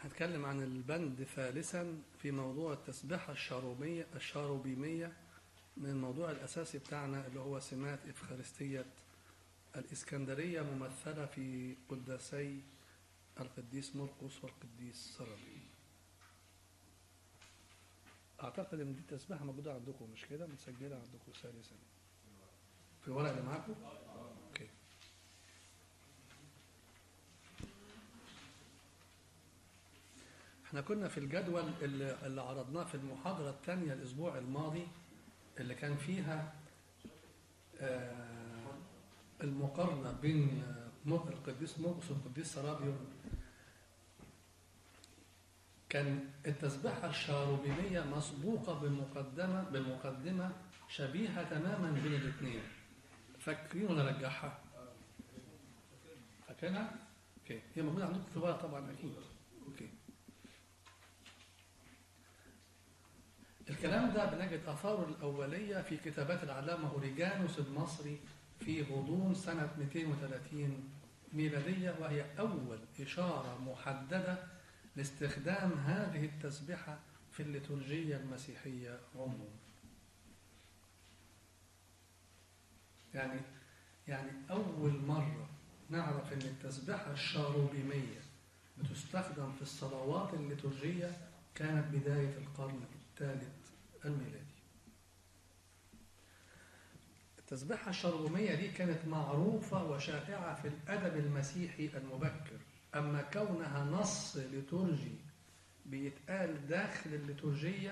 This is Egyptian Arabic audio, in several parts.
هتكلم عن البند ثالثا في موضوع التسبيحة الشاروبية الشاروبيمية من الموضوع الأساسي بتاعنا اللي هو سمات إفخارستية الإسكندرية ممثلة في قداسي القديس مرقس والقديس سرابي أعتقد إن دي التسبيحة موجودة عندكم مش كده متسجلة عندكم ثالثا في الورق اللي معاكم؟ أوكي احنا كنا في الجدول اللي, اللي عرضناه في المحاضرة الثانية الأسبوع الماضي اللي كان فيها آه، المقارنة بين آه، القديس مرقس والقديس سرابيون كان التسبيحة الشاروبيمية مسبوقة بمقدمة بمقدمة شبيهة تماما بين الاثنين فاكرين ولا رجعها؟ فاكرينها؟ اوكي هي موجودة عندكم في الورق طبعا أكيد اوكي الكلام ده بنجد آثاره الأولية في كتابات العلامة أوريجانوس المصري في غضون سنة 230 ميلادية وهي أول إشارة محددة لاستخدام هذه التسبحة في الليتورجية المسيحية عموما يعني يعني أول مرة نعرف أن التسبحة الشاروبيمية بتستخدم في الصلوات الليتورجية كانت بداية القرن الثالث الميلادي التسبحة الشرغمية دي كانت معروفة وشائعة في الأدب المسيحي المبكر أما كونها نص ليتورجي بيتقال داخل الليتورجية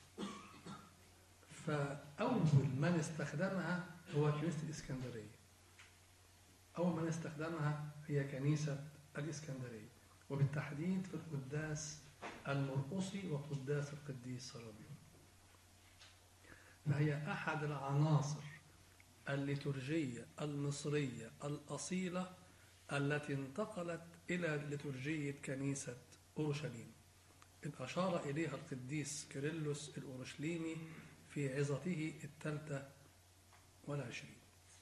فأول من استخدمها هو كنيسة الإسكندرية أول من استخدمها هي كنيسة الإسكندرية وبالتحديد في القداس المرقصي وقداس القديس سرابيون فهي أحد العناصر الليتورجية المصرية الأصيلة التي انتقلت إلى ليتورجية كنيسة أورشليم إذ أشار إليها القديس كيرلس الأورشليمي في عظته الثالثة والعشرين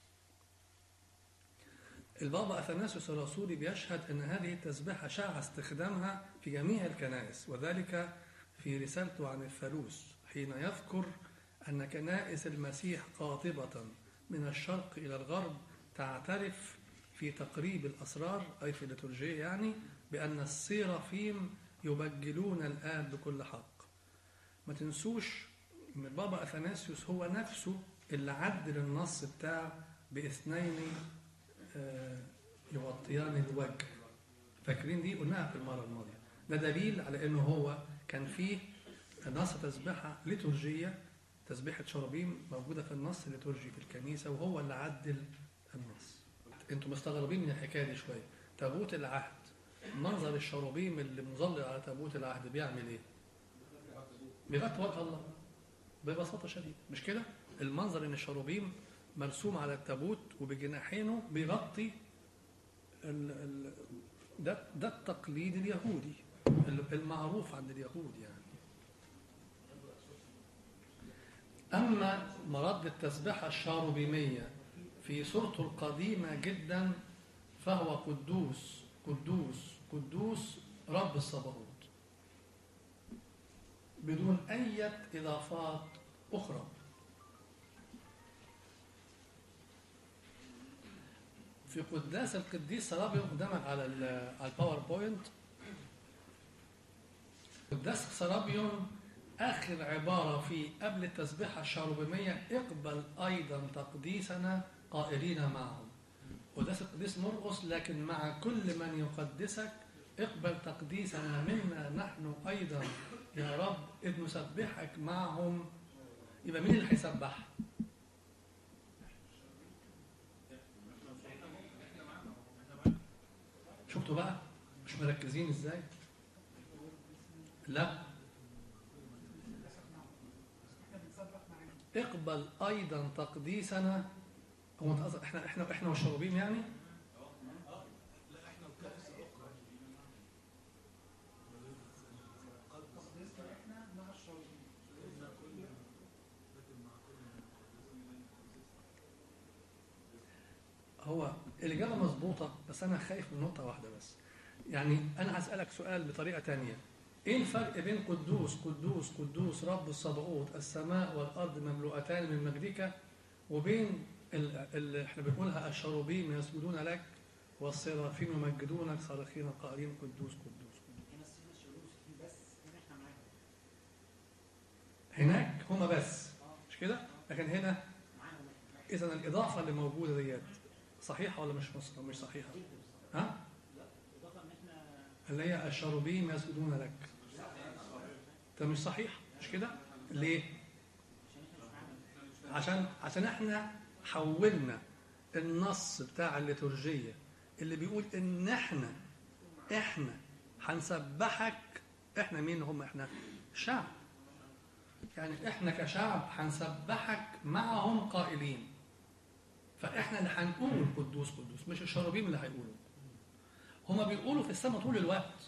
البابا أثناسيوس الرسولي بيشهد أن هذه التسبيحة شاع استخدامها في جميع الكنائس وذلك في رسالته عن الثالوث حين يذكر أن كنائس المسيح قاطبة من الشرق إلى الغرب تعترف في تقريب الأسرار أي في الليتورجية يعني بأن السيرافيم يبجلون الآب بكل حق ما تنسوش ان البابا اثناسيوس هو نفسه اللي عدل النص بتاع باثنين يغطيان الوجه فاكرين دي قلناها في المره الماضيه ده دليل على انه هو كان فيه نص تسبيحه ليتورجيه تسبيحه شرابيم موجوده في النص الليتورجي في الكنيسه وهو اللي عدل النص انتوا مستغربين من الحكايه دي شويه تابوت العهد منظر الشرابيم اللي مظلل على تابوت العهد بيعمل ايه بيغطي وجه الله ببساطه شديده مش كده المنظر ان الشروبيم مرسوم على التابوت وبجناحينه بيغطي ال ال ده ده التقليد اليهودي المعروف عند اليهود يعني أما مرد التسبحة الشاروبيمية في صورته القديمة جدا فهو قدوس قدوس قدوس رب الصباوت بدون أي إضافات أخرى في قداس القديس سرابيو قدامك على على الباوربوينت قداس سرابيون آخر عبارة في قبل التسبيحة الشاروبيمية اقبل أيضا تقديسنا قائلين معهم قداس القديس مرقس لكن مع كل من يقدسك اقبل تقديسنا منا نحن أيضا يا رب إذ نسبحك معهم يبقى مين اللي هيسبح؟ شفتوا بقى مش مركزين ازاي؟ لا اقبل ايضا تقديسنا هو احنا احنا احنا والشرابيم يعني؟ هو الإجابة مظبوطة بس أنا خايف من نقطة واحدة بس يعني انا هسالك سؤال بطريقه تانية ايه الفرق بين قدوس قدوس قدوس رب الصباؤوت السماء والارض مملوءتان من مجدك وبين ال- اللي احنا بنقولها الشروبيم يسجدون لك والصرافين يمجدونك صارخين قائلين قدوس قدوس قدوس هنا السنة الشروس في بس هنا احنا معاهم هناك هما بس اه مش كده لكن هنا معاهم احنا اذا الاضافه اللي موجوده ديت صحيحه ولا مش مص- مش صحيحه جدا بصراحة. ها لا اضافه ان احنا اللي هي الشروبيم يسجدون لك ده مش صحيح مش كده ليه عشان احنا مش معاهم عشان عشان احنا حولنا النص بتاع الليتورجيه اللي بيقول ان احنا احنا هنسبحك احنا مين هم احنا شعب يعني احنا كشعب هنسبحك معهم قائلين فاحنا اللي هنقول قدوس قدوس مش الشرابيم اللي هيقولوا هما بيقولوا في السماء طول الوقت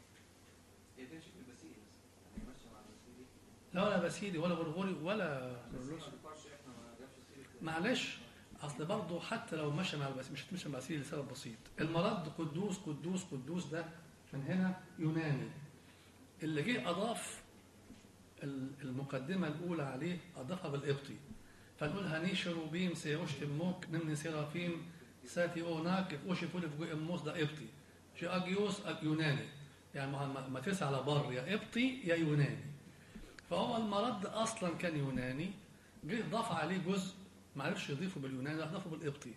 هي تمشي في البسيل بس يعني ماشيه مع البسيل لا ولا بسيدي ولا غرغوري ولا كرولوس ما ينفعش احنا ما جابش سيره معلش اصل برضه حتى لو مشى مع البس مش هتمشي مع سيدي لسبب بسيط المرض قدوس قدوس قدوس ده من هنا يوناني اللي جه اضاف ال- المقدمه الاولى عليه اضافها بالقبطي فنقول هني شروبيم سيوش تموك نمني سيرافيم ساتي اوناك اوشي فولي فوق اموس ده قبطي شي اجيوس يوناني يعني ما- ما ما ترسى على بر يا قبطي يا يوناني فهو المرض اصلا كان يوناني جه ضاف عليه جزء ما عرفش يضيفه باليوناني راح ضافه بالقبطي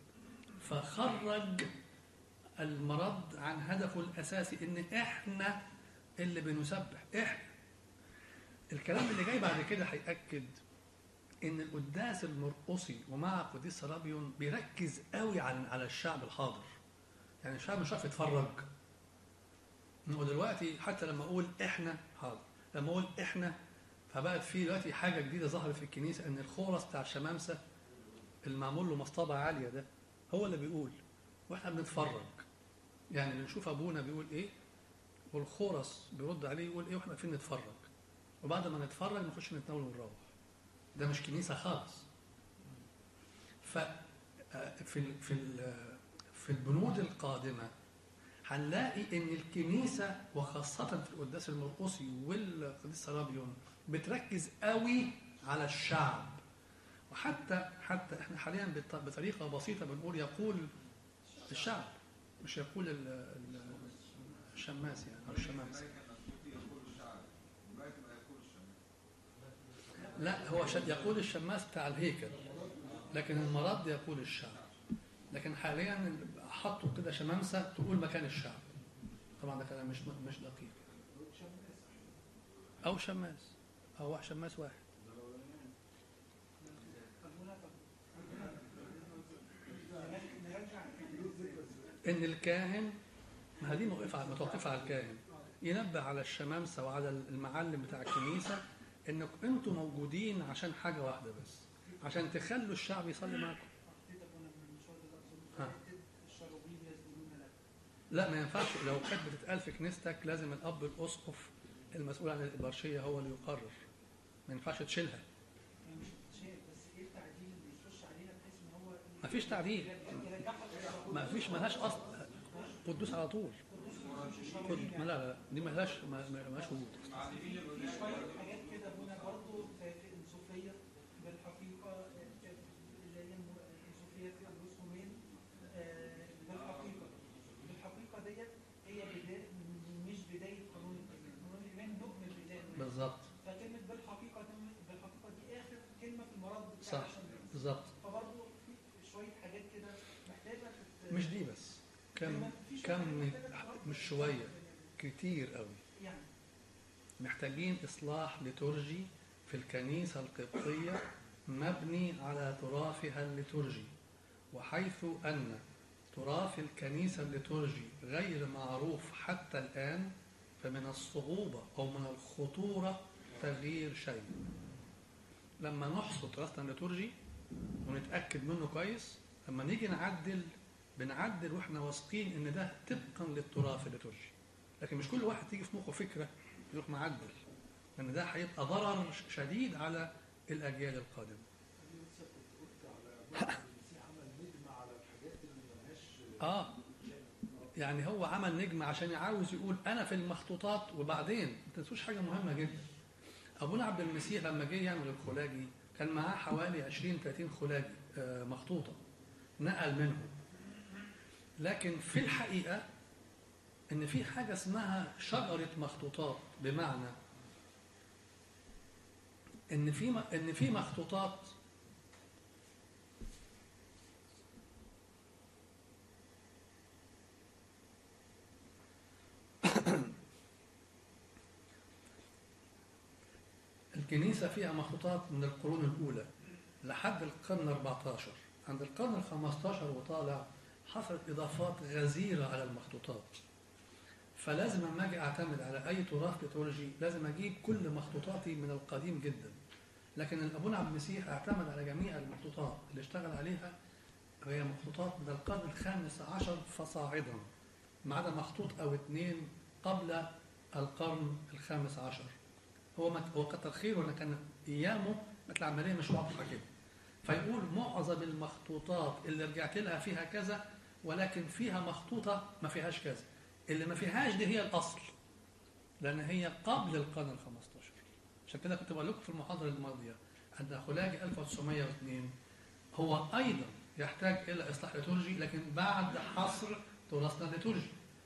فخرج المرض عن هدفه الاساسي ان احنا اللي بنسبح احنا الكلام اللي جاي بعد كده هيأكد ان القداس المرقصي ومع قديس سرابيون بيركز قوي على على الشعب الحاضر يعني الشعب مش عارف يتفرج ودلوقتي حتى لما اقول احنا حاضر لما اقول احنا فبقت في دلوقتي حاجه جديده ظهرت في الكنيسه ان الخورس بتاع الشمامسه المعمول له مصطبه عاليه ده هو اللي بيقول واحنا بنتفرج يعني بنشوف ابونا بيقول ايه والخورس بيرد عليه يقول ايه واحنا واقفين نتفرج وبعد ما نتفرج نخش نتناول ونروح ده مش كنيسه خالص ف آه، في ال- في ال- في البنود القادمه هنلاقي ان الكنيسه وخاصه في القداس المرقصي والقديس سرابيون بتركز قوي على الشعب وحتى حتى احنا حاليا بط- بطريقه بسيطه بنقول يقول الشعب مش يقول ال- ال- الشماس يعني او الشمامسه لا هو ش- يقول الشماس بتاع الهيكل لكن المرض يقول الشعب لكن حاليا حطوا كده شمامسه تقول مكان الشعب طبعا ده كلام مش مش دقيق او شماس او واحد شماس واحد ان الكاهن ما هذه موقفة متوقفة على الكاهن ينبه على الشمامسة وعلى المعلم بتاع الكنيسة انك انتوا موجودين عشان حاجة واحدة بس عشان تخلوا الشعب يصلي معكم ها. لا ما ينفعش لو كانت بتتقال في كنيستك لازم الاب الاسقف المسؤول عن الابرشيه هو اللي يقرر ما ينفعش تشيلها ما فيش تعديل ما فيش ملهاش اصل قدوس على طول قد... ما لا لا دي ملهاش ما ما- ملهاش وجود في شوية حاجات كده هنا برضه في في الانسوفية بالحقيقة اللي هي الم- الانسوفية في الرسومين آه، بالحقيقة بالحقيقة ديت هي بداية مش بداية قانون الإيمان قانون الإيمان نجم البداية بالظبط فكلمة بالحقيقة دي بالحقيقة دي آخر كلمة في المرض بتاع صح. عشان الناس. بالظبط فبرضه في شوية حاجات كده محتاجة تت- مش دي بس كم في شوية كم حاجات محتاجة تتغير. مش شويه كتير قوي يعني محتاجين إصلاح ليتورجي في الكنيسة القبطية مبني على تراثها الليتورجي وحيث أن تراث الكنيسة الليتورجي غير معروف حتى الآن فمن الصعوبة أو من الخطورة تغيير شيء لما نحصد تراثنا الليتورجي ونتأكد منه كويس لما نيجي نعدل بنعدل واحنا واثقين ان ده طبقا للتراث الليتورجي لكن مش كل واحد تيجي في مخه فكره يروح معدل لان ده هيبقى ضرر شديد على الاجيال القادمه اه يعني هو عمل نجم عشان عاوز يقول انا في المخطوطات وبعدين ما تنسوش حاجه مهمه جدا ابونا عبد المسيح لما جه يعمل الخلاجي كان معاه حوالي 20 30 خلاجي آه، مخطوطه نقل منهم لكن في الحقيقه ان في حاجه اسمها شجره مخطوطات بمعنى ان في م- ان في مخطوطات الكنيسة فيها مخطوطات من القرون الأولى لحد القرن 14 عند القرن ال 15 وطالع حصلت إضافات غزيرة على المخطوطات فلازم لما أجي أعتمد على أي تراث ليتولوجي لازم أجيب كل مخطوطاتي من القديم جدا لكن الأبونا عبد المسيح اعتمد على جميع المخطوطات اللي اشتغل عليها وهي مخطوطات من القرن الخامس عشر فصاعدا ما عدا مخطوط أو اثنين قبل القرن الخامس عشر هو ما هو كتر خيره ان كان ايامه كانت العمليه مش واضحه كده فيقول معظم المخطوطات اللي رجعت لها فيها كذا ولكن فيها مخطوطه ما فيهاش كذا اللي ما فيهاش دي هي الاصل لان هي قبل القرن ال 15 عشان كده كنت بقول لكم في المحاضره الماضيه ان خلاجي 1902 هو ايضا يحتاج الى اصلاح ليتورجي لكن بعد حصر تراثنا الليتورجي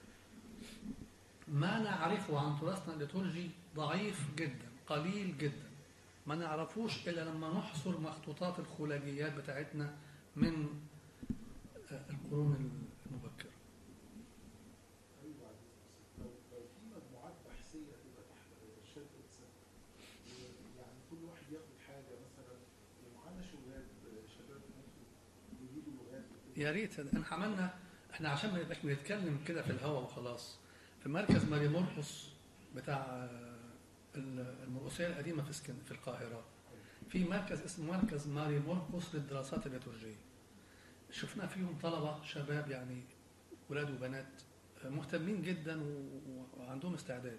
ما نعرفه عن تراثنا الليتورجي ضعيف جدا قليل جدا ما نعرفوش الا لما نحصر مخطوطات الخلاجيات بتاعتنا من آه، القرون المبكره ايوه لو لو في مجموعات بحثيه تبقى تحت شركه سنة يعني كل واحد ياخد حاجه مثلا ومعانا شباب شباب ممكن يجيبوا لغات وكده. يا ريت احنا عملنا احنا عشان ما نبقاش بنتكلم كده في الهوا وخلاص في مركز ماري مرقس بتاع آه، المرقسيه القديمه في اسكن في القاهره في مركز اسمه مركز ماري مرقس للدراسات الليتورجيه شفنا فيهم طلبه شباب يعني ولاد وبنات آه، مهتمين جدا و- و- وعندهم استعداد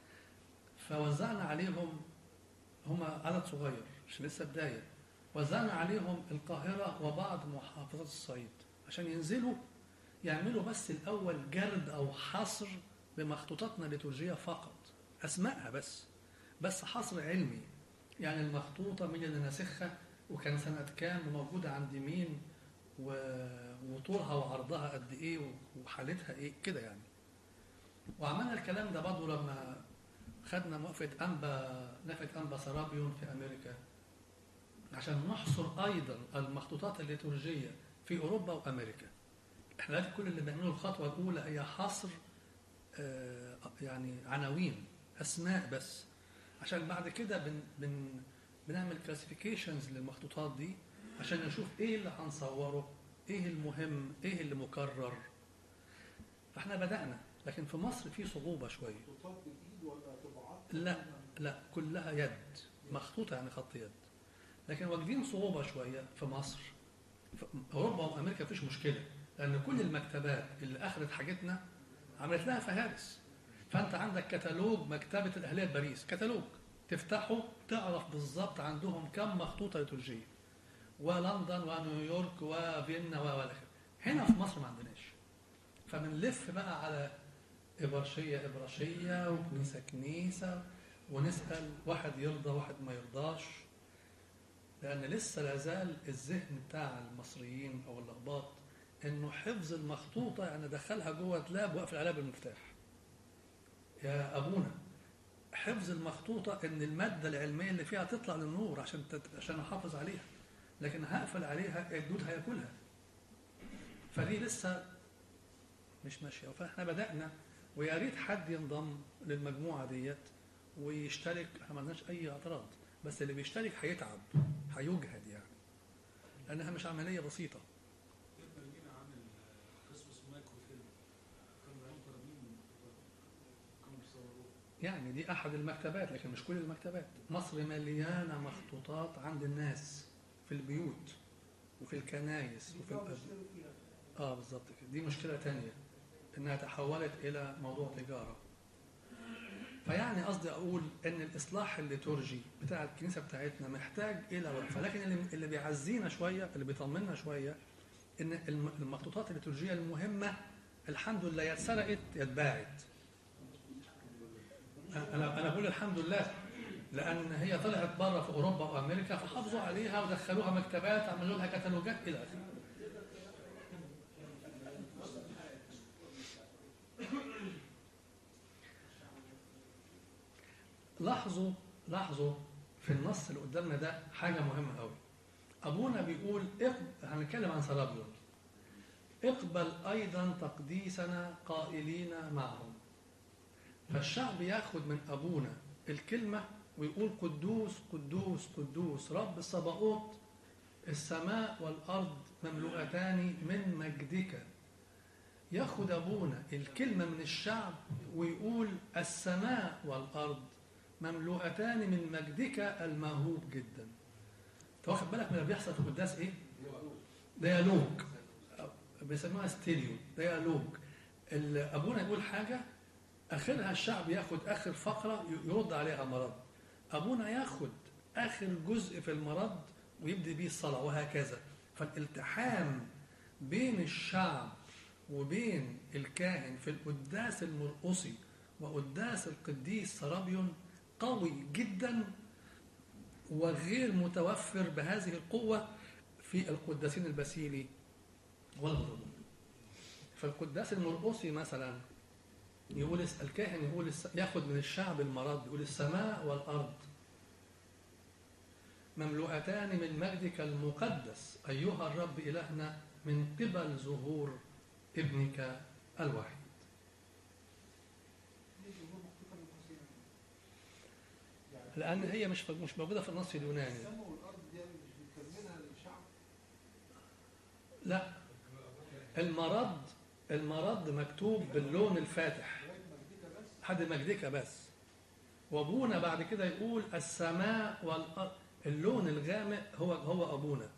فوزعنا عليهم هم عدد صغير مش لسه بدايه وزعنا عليهم القاهرة وبعض محافظات الصعيد عشان ينزلوا يعملوا بس الأول جرد أو حصر بمخطوطاتنا الليتورجية فقط أسمائها بس بس حصر علمي يعني المخطوطة مين اللي ناسخها وكان سنة كام وموجودة عند مين و- وطولها وعرضها قد إيه وحالتها إيه كده يعني وعملنا الكلام ده برضه لما خدنا موافقة أنبا نفقة أنبا سرابيون في أمريكا عشان نحصر ايضا المخطوطات الليتورجيه في اوروبا وامريكا. احنا دلوقتي كل اللي بنعمله الخطوه الاولى هي حصر آه، يعني عناوين اسماء بس عشان بعد كده بن بن بنعمل كلاسيفيكيشنز للمخطوطات دي عشان نشوف ايه اللي هنصوره ايه المهم ايه اللي مكرر فاحنا بدانا لكن في مصر في صعوبه شويه خطوطات بالايد ولا طباعات لا لا كلها يد مخطوطة يعني خط يد لكن واجدين صعوبة شوية في مصر في أوروبا وأمريكا مفيش مشكلة لأن كل المكتبات اللي أخذت حاجتنا عملت لها فهارس فأنت عندك كتالوج مكتبة الأهلية باريس كتالوج تفتحه تعرف بالظبط عندهم كم مخطوطة ليتورجية ولندن ونيويورك وفيينا و والى آخره. هنا في مصر ما عندناش فبنلف بقى على إبرشية إبرشية وكنيسة كنيسة ونسأل واحد يرضى واحد ما يرضاش لأن لسه لازال الذهن بتاع المصريين أو الأقباط إنه حفظ المخطوطة يعني دخلها جوه دولاب وقفل عليها بالمفتاح. يا أبونا حفظ المخطوطة إن المادة العلمية اللي فيها تطلع للنور عشان تت... عشان أحافظ عليها. لكن هقفل عليها الدود هياكلها. فدي لسه مش ماشية فاحنا بدأنا ويا ريت حد ينضم للمجموعة ديت ويشترك احنا ما عندناش أي اعتراض بس اللي بيشترك هيتعب هيجهد يعني لأنها مش عملية بسيطة يقدر يجينا عامل قسم اسمه مايكرو فيلم كانوا بيعملوا قرابين كانوا بيصوروه يعني دي أحد المكتبات لكن مش كل المكتبات مصر مليانة مخطوطات عند الناس في البيوت وفي الكنايس وفي بيبيعوا الأب... ويشتروا فيها اه بالظبط كده دي مشكلة تانية انها تحولت الى موضوع تجارة فيعني قصدي اقول ان الاصلاح الليتورجي بتاع الكنيسة بتاعتنا محتاج الى وقفة لكن اللي, اللي بيعزينا شوية اللي بيطمنا شوية ان الم- المخطوطات الليتورجية المهمة الحمد لله يا اتسرقت يا اتباعت انا انا بقول الحمد لله لان هي طلعت بره في اوروبا وامريكا فحافظوا عليها ودخلوها مكتبات عملوا لها كتالوجات الى اخره لاحظوا لاحظوا في النص اللي قدامنا ده حاجه مهمه قوي ابونا بيقول اقبل هنتكلم عن سرابيون اقبل ايضا تقديسنا قائلين معهم فالشعب ياخد من ابونا الكلمه ويقول قدوس قدوس قدوس رب الصباؤوت السماء والارض مملوءتان من مجدك ياخد ابونا الكلمه من الشعب ويقول السماء والارض مملوءتان من مجدك الموهوب جدا انت واخد بالك من اللي بيحصل في القداس ايه ديالوج بيسموها ستيريو ديالوج ال- ابونا يقول حاجه اخرها الشعب ياخد اخر فقره ي- يرد عليها مرض ابونا ياخد اخر جزء في المرض ويبدي بيه الصلاه وهكذا فالالتحام بين الشعب وبين الكاهن في القداس المرقصي وقداس القديس سرابيون قوي جدا وغير متوفر بهذه القوة في القداسين البسيلي والغربي فالقداس المرقصي مثلا يقول الس- الكاهن يقول الس- ياخد من الشعب المرض يقول السماء والأرض مملوءتان من مجدك المقدس أيها الرب إلهنا من قبل ظهور ابنك الوحيد ليه الظهور مخطوطه من قوسين يعني لأن هي مش مش موجودة في النص اليوناني السماء والارض دي يعني مش بيكملها للشعب لا المرض المرض مكتوب باللون الفاتح لغايه مجدك بس حد مجدك بس وابونا بعد كده يقول السماء والارض اللون الغامق هو هو ابونا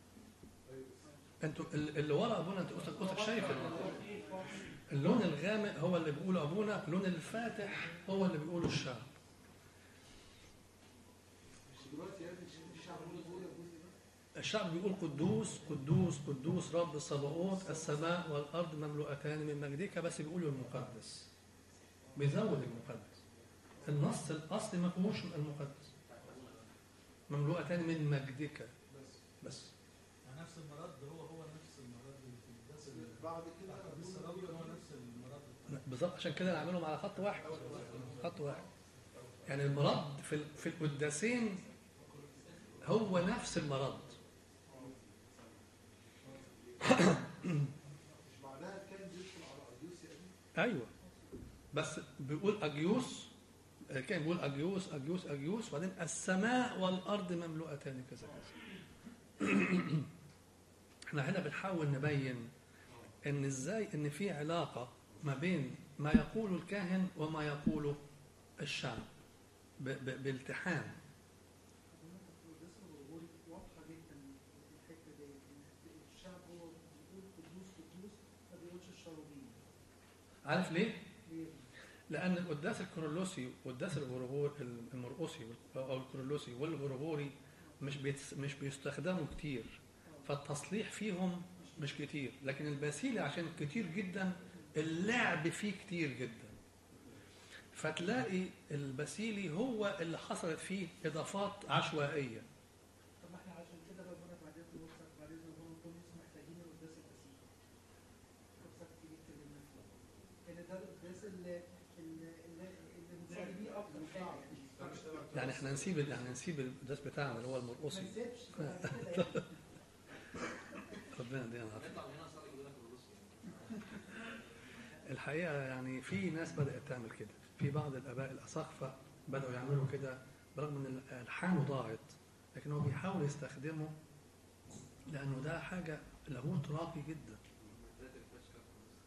انتوا ال- اللي ورا ابونا انت قصدك قصدك شايف ال- اللون الغامق هو اللي بيقوله ابونا اللون الفاتح هو اللي بيقوله الشعب مش دلوقتي يعني الشعب بيقول يا جزء ده الشعب بيقول قدوس قدوس قدوس رب الصباؤوت السماء والارض مملوءتان من مجدك بس بيقولوا المقدس بيزود المقدس النص الاصلي ما فيهوش المقدس مملوءتان من مجدك بس بس يعني نفس المرض هو هو نفس المرض اللي في القداس اللي بعد كده القداس السرابي هو نفس المرض بتاع بالظبط عشان كده نعملهم على خط واحد خط واحد يعني المرض في ال- في القداسين هو نفس المرض مش معناها كان بيدخل على اريوس يعني ايوه بس بيقول اجيوس كان بيقول اجيوس اجيوس اجيوس وبعدين السماء والارض مملوءتان كذا كذا احنا هنا بنحاول نبين ان ازاي ان في علاقه ما بين ما يقوله الكاهن وما يقوله الشعب ب- ب- بالتحام القداس الغربوري واضحه جدا الحته دي ان الشعب هو بيقول قدوس قدوس ما بيقولش الشراويل عارف ليه؟ ليه؟ لأن القداس الكورولوسي والقداس الغربور المرقصي أو الكورولوسي والغربوري مش بيتس مش بيستخدموا كتير فالتصليح فيهم مش كتير لكن الباسيلي عشان كتير جدا اللعب فيه كتير جدا فتلاقي الباسيلي هو اللي حصلت فيه إضافات عشوائية طب ما احنا عشان كده بقى بقى بعدين نوصل بعدين نقول نكون لسه محتاجين القداس البسيط رخصة كتير اتكلمنا فيه ان ده القداس اللي اللي اللي اللي بنصلي بيه اكتر حاجه يعني يعني احنا نسيب يعني نسيب القداس بتاعنا اللي هو ما المرقصي نسيبش كده يعني. ربنا يدينا العافية نطلع من هنا صلي يقول لك الرسل الحقيقة يعني في ناس بدأت تعمل كده في بعض الآباء الأساقفة بدأوا يعملوا كده برغم إن ألحانه ضاعت لكن هو بيحاول يستخدمه لأنه ده حاجة لاهوت راقي جدا ذات الفشكة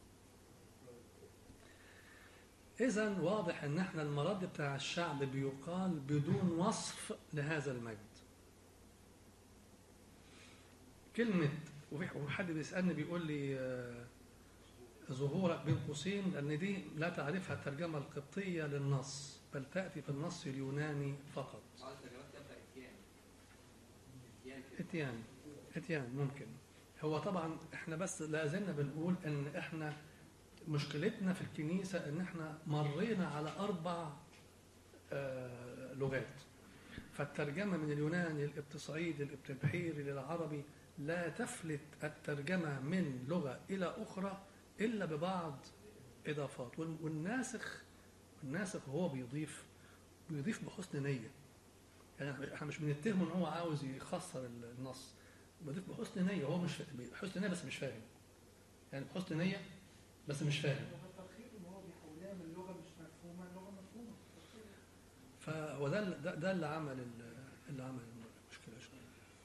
إذا واضح إن إحنا المرض بتاع الشعب بيقال بدون وصف لهذا المجد كلمة وفي وحد بيسألني بيقول لي آه، ظهورك بين قوسين لأن دي لا تعرفها الترجمة القبطية للنص بل تأتي في النص اليوناني فقط بعض الترجمات تبدا اتيان اتيان كده اتيان اتيان ممكن هو طبعا احنا بس لا زلنا بنقول ان احنا مشكلتنا في الكنيسة إن إحنا مرينا على أربع آه، لغات فالترجمة من اليوناني للإبتصعيدي للإبتبحيري للعربي لا تفلت الترجمة من لغة إلى أخرى إلا ببعض إضافات وال- والناسخ الناسخ هو بيضيف بيضيف بحسن نية يعني احنا مش بنتهمه ان هو عاوز يخسر النص بيضيف بحسن نية هو مش بحسن نية بس مش فاهم يعني بحسن نية بس مش فاهم هو الترخيص ان هو بيحولها من لغه مش مفهومه لغه مفهومه فهو ده ده, ده اللي عمل ال- اللي عمل المشكله شويه.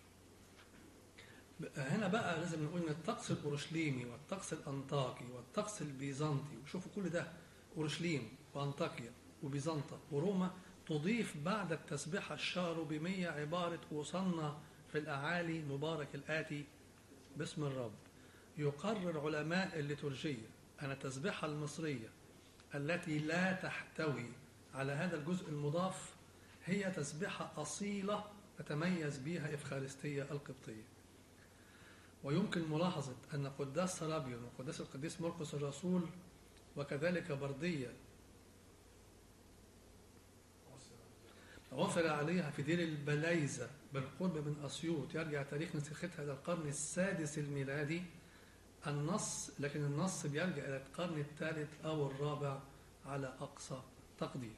بقى هنا بقى لازم نقول ان الطقس الاورشليمي والطقس الانطاكي والطقس البيزنطي وشوفوا كل ده اورشليم وانطاكيا وبيزنطة وروما تضيف بعد التسبيحة الشاروبيمية عبارة وصلنا في الأعالي مبارك الآتي باسم الرب يقرر علماء الليتورجية أن التسبيحة المصرية التي لا تحتوي على هذا الجزء المضاف هي تسبيحة أصيلة تتميز بها إفخارستية القبطية ويمكن ملاحظة أن قداس سرابيون وقداس القديس مرقس الرسول وكذلك بردية عثر عليها في دير البلايزة بالقرب من أسيوط يرجع تاريخ نسختها إلى القرن السادس الميلادي النص لكن النص بيرجع إلى القرن الثالث أو الرابع على أقصى تقدير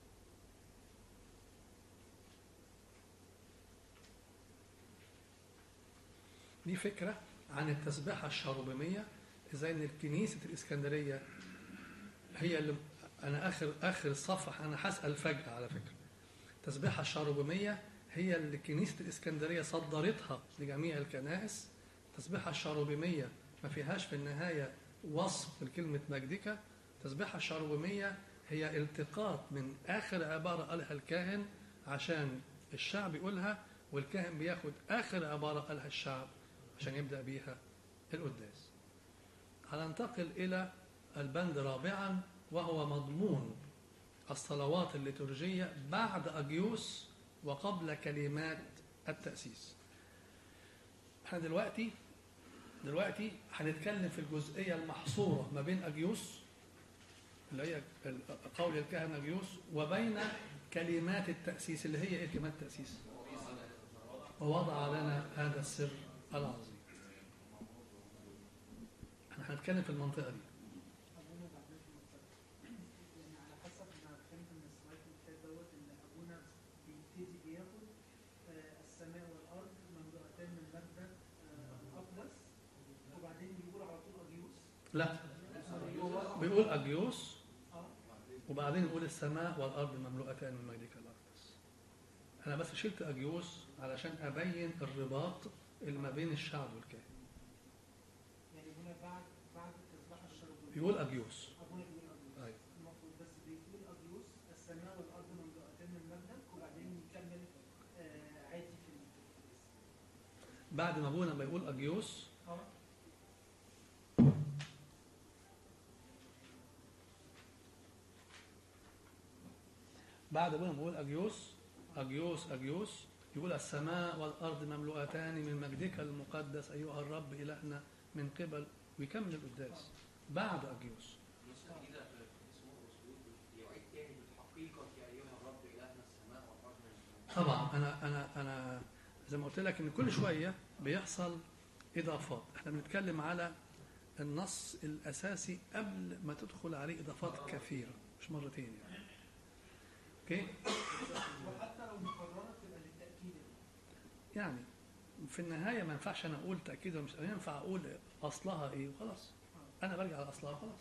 دي فكرة عن التسبيحة الشاروبيمية إزاي إن كنيسة الإسكندرية هي اللي أنا آخر آخر الصفحة أنا هسأل فجأة على فكرة التسبيحة الشاروبيمية هي اللي كنيسة الإسكندرية صدرتها لجميع الكنائس التسبيحة الشاروبيمية ما فيهاش في النهاية وصف لكلمة مجدك التسبيحة الشاروبيمية هي التقاط من آخر عبارة قالها الكاهن عشان الشعب يقولها والكاهن بياخد آخر عبارة قالها الشعب عشان يبدأ بيها القداس هننتقل إلى البند رابعا وهو مضمون الصلوات الليتورجية بعد أجيوس وقبل كلمات التأسيس احنا دلوقتي دلوقتي هنتكلم في الجزئية المحصورة ما بين أجيوس اللي هي قول الكهنة أجيوس وبين كلمات التأسيس اللي هي إيه كلمات التأسيس ووضع لنا هذا السر العظيم احنا هنتكلم في المنطقة دي ابونا بعدين في المستقبل يعني على حسب ما فهمت من السلايد اللي فات دوت ان ابونا بيبتدي بياخد آه، السماء والارض مملوءتان من مادة آه، اقدس وبعدين بيقول على طول اجيوس لا هو بيقول أجيوس اه وبعدين يقول السماء والأرض مملوءتان من مجدك الأقدس أنا بس شلت أجيوس علشان أبين الرباط اللي ما بين الشعب والكاهن يعني هنا بعد بعد التسبيحه الشرقيه يقول أجيوس ابونا بيقول اجيوس أيوة. المفروض بس بيقول اجيوس السماء والارض مملوءتان من مادة وبعدين يكمل آه، عادي في ال- في القداس بعد ما أبونا ما يقول أجيوس اه بعد أبونا ما يقول أجيوس أجيوس أجيوس يقول السماء والأرض مملوءتان من مجدك المقدس أيها الرب إلهنا من قبل ويكمل القداس بعد أجيوس النسخة الجديدة في اسمه الرسول يعيد تاني بالحقيقة يا أيها الرب إلهنا السماء والأرض من طبعا انا انا انا زي ما قلت لك ان كل شويه بيحصل اضافات احنا بنتكلم على النص الاساسي قبل ما تدخل عليه اضافات كثيره مش مرتين يعني اوكي وحتى لو مقررة تبقى للتأكيد يعني في النهايه ما ينفعش انا اقول تاكيد ولا مش ينفع اقول اصلها ايه وخلاص انا برجع لاصلها خلاص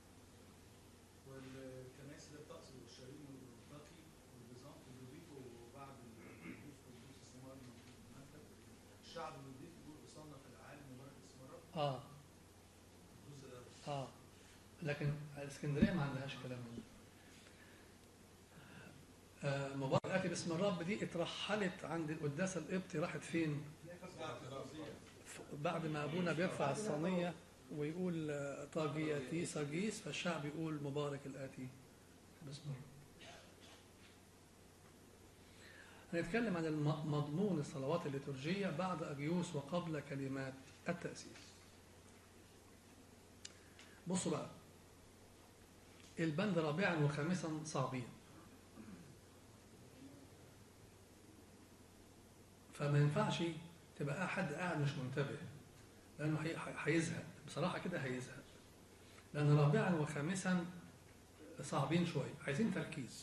والكنائس اللي بتقصد الشريم والباقي والبيزنط بيضيفوا بعد الوقوف قدوس السماء المكتب الشعب بيضيف يقول وصلنا في العالم مبارك اسم الرب اه الجزء ده اه لكن الاسكندريه ما عندهاش كلام من ده. آه مبارك الاتي باسم الرب دي اترحلت عند القداسه القبطي راحت فين؟ ف- بعد ما ابونا بيرفع الصينيه ويقول آه، طاغيتي ساجيس فالشعب يقول مبارك الاتي باسم الرب. هنتكلم عن الم- مضمون الصلوات الليتورجيه بعد اجيوس وقبل كلمات التاسيس. بصوا بقى البند رابعا وخامسا صعبين فما ينفعش تبقى حد قاعد مش منتبه لانه هي- هي- هيزهق بصراحه كده هيزهق لان رابعا وخامسا صعبين شويه عايزين تركيز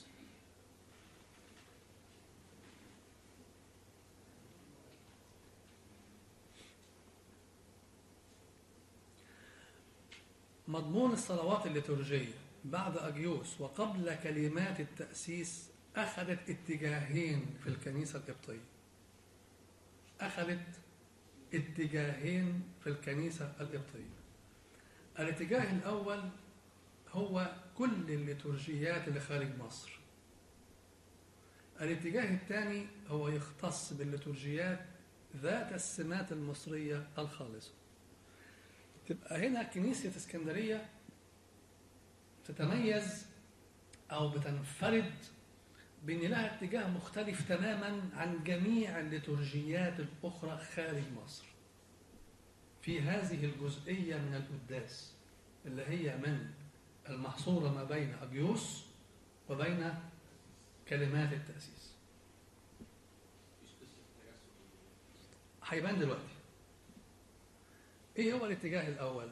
مضمون الصلوات الليتورجية بعد أجيوس وقبل كلمات التأسيس أخذت اتجاهين في الكنيسة القبطية أخذت اتجاهين في الكنيسة القبطية الاتجاه الأول هو كل الليتورجيات اللي خارج مصر الاتجاه الثاني هو يختص بالليتورجيات ذات السمات المصرية الخالصة تبقى هنا كنيسة اسكندرية تتميز أو بتنفرد بأن لها اتجاه مختلف تماما عن جميع الليتورجيات الأخرى خارج مصر في هذه الجزئية من القداس اللي هي من المحصورة ما بين أجيوس وبين كلمات التأسيس مفيش قصه تجسد هيبان دلوقتي ايه هو الاتجاه الاول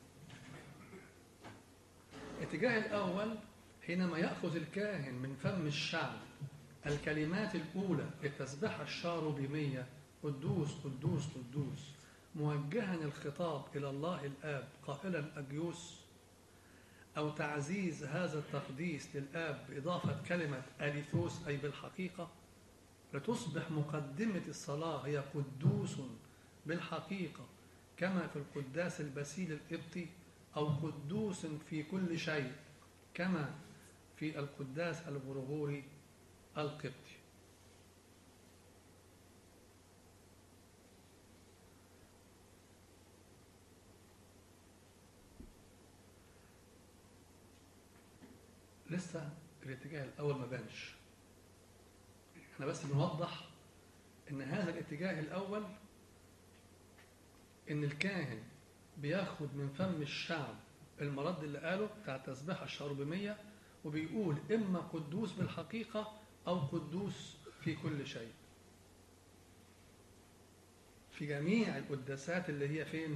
الاتجاه الاول حينما ياخذ الكاهن من فم الشعب الكلمات الاولى للتسبيحه الشاروبيميه قدوس قدوس قدوس موجها الخطاب الى الله الاب قائلا اجيوس او تعزيز هذا التقديس للاب باضافه كلمه اليثوس اي بالحقيقه لتصبح مقدمة الصلاة هي قدوس بالحقيقة كما في القداس البسيل القبطي أو قدوس في كل شيء كما في القداس الغرغوري القبطي لسه الاتجاه الأول ما بانش احنا بس بنوضح ان هذا الاتجاه الاول ان الكاهن بياخد من فم الشعب المرد اللي قاله بتاع التسبيحه الشربميه وبيقول اما قدوس بالحقيقه او قدوس في كل شيء في جميع القداسات اللي هي فين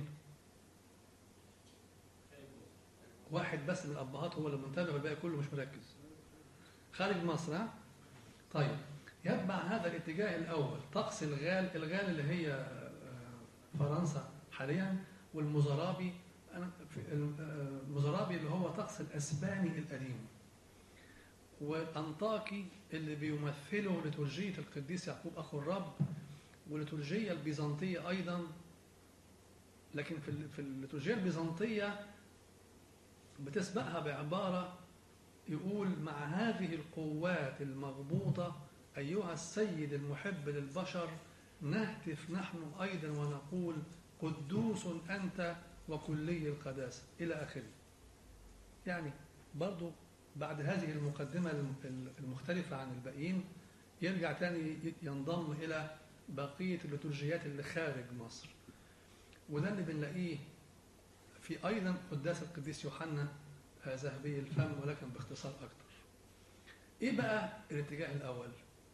واحد بس من الابهات هو اللي منتبه والباقي كله مش مركز خارج مصر ها طيب يتبع هذا الاتجاه الأول طقس الغال الغال اللي هي آه، فرنسا حاليا والمزرابي أنا- في- آه، المزرابي اللي هو طقس الأسباني القديم والأنطاكي اللي بيمثله لتورجية القديس يعقوب أخو الرب والليتورجية البيزنطية أيضا لكن في ال- في الليتورجية البيزنطية بتسبقها بعبارة يقول مع هذه القوات المغبوطة أيها السيد المحب للبشر نهتف نحن أيضا ونقول قدوس أنت وكلي القداسة إلى آخره يعني برضو بعد هذه المقدمة الم- المختلفة عن الباقيين يرجع تاني ينضم إلى بقية الليتورجيات اللي خارج مصر وده اللي بنلاقيه في أيضا قداس القديس يوحنا آه، ذهبي الفم ولكن باختصار أكتر إيه بقى الاتجاه الأول؟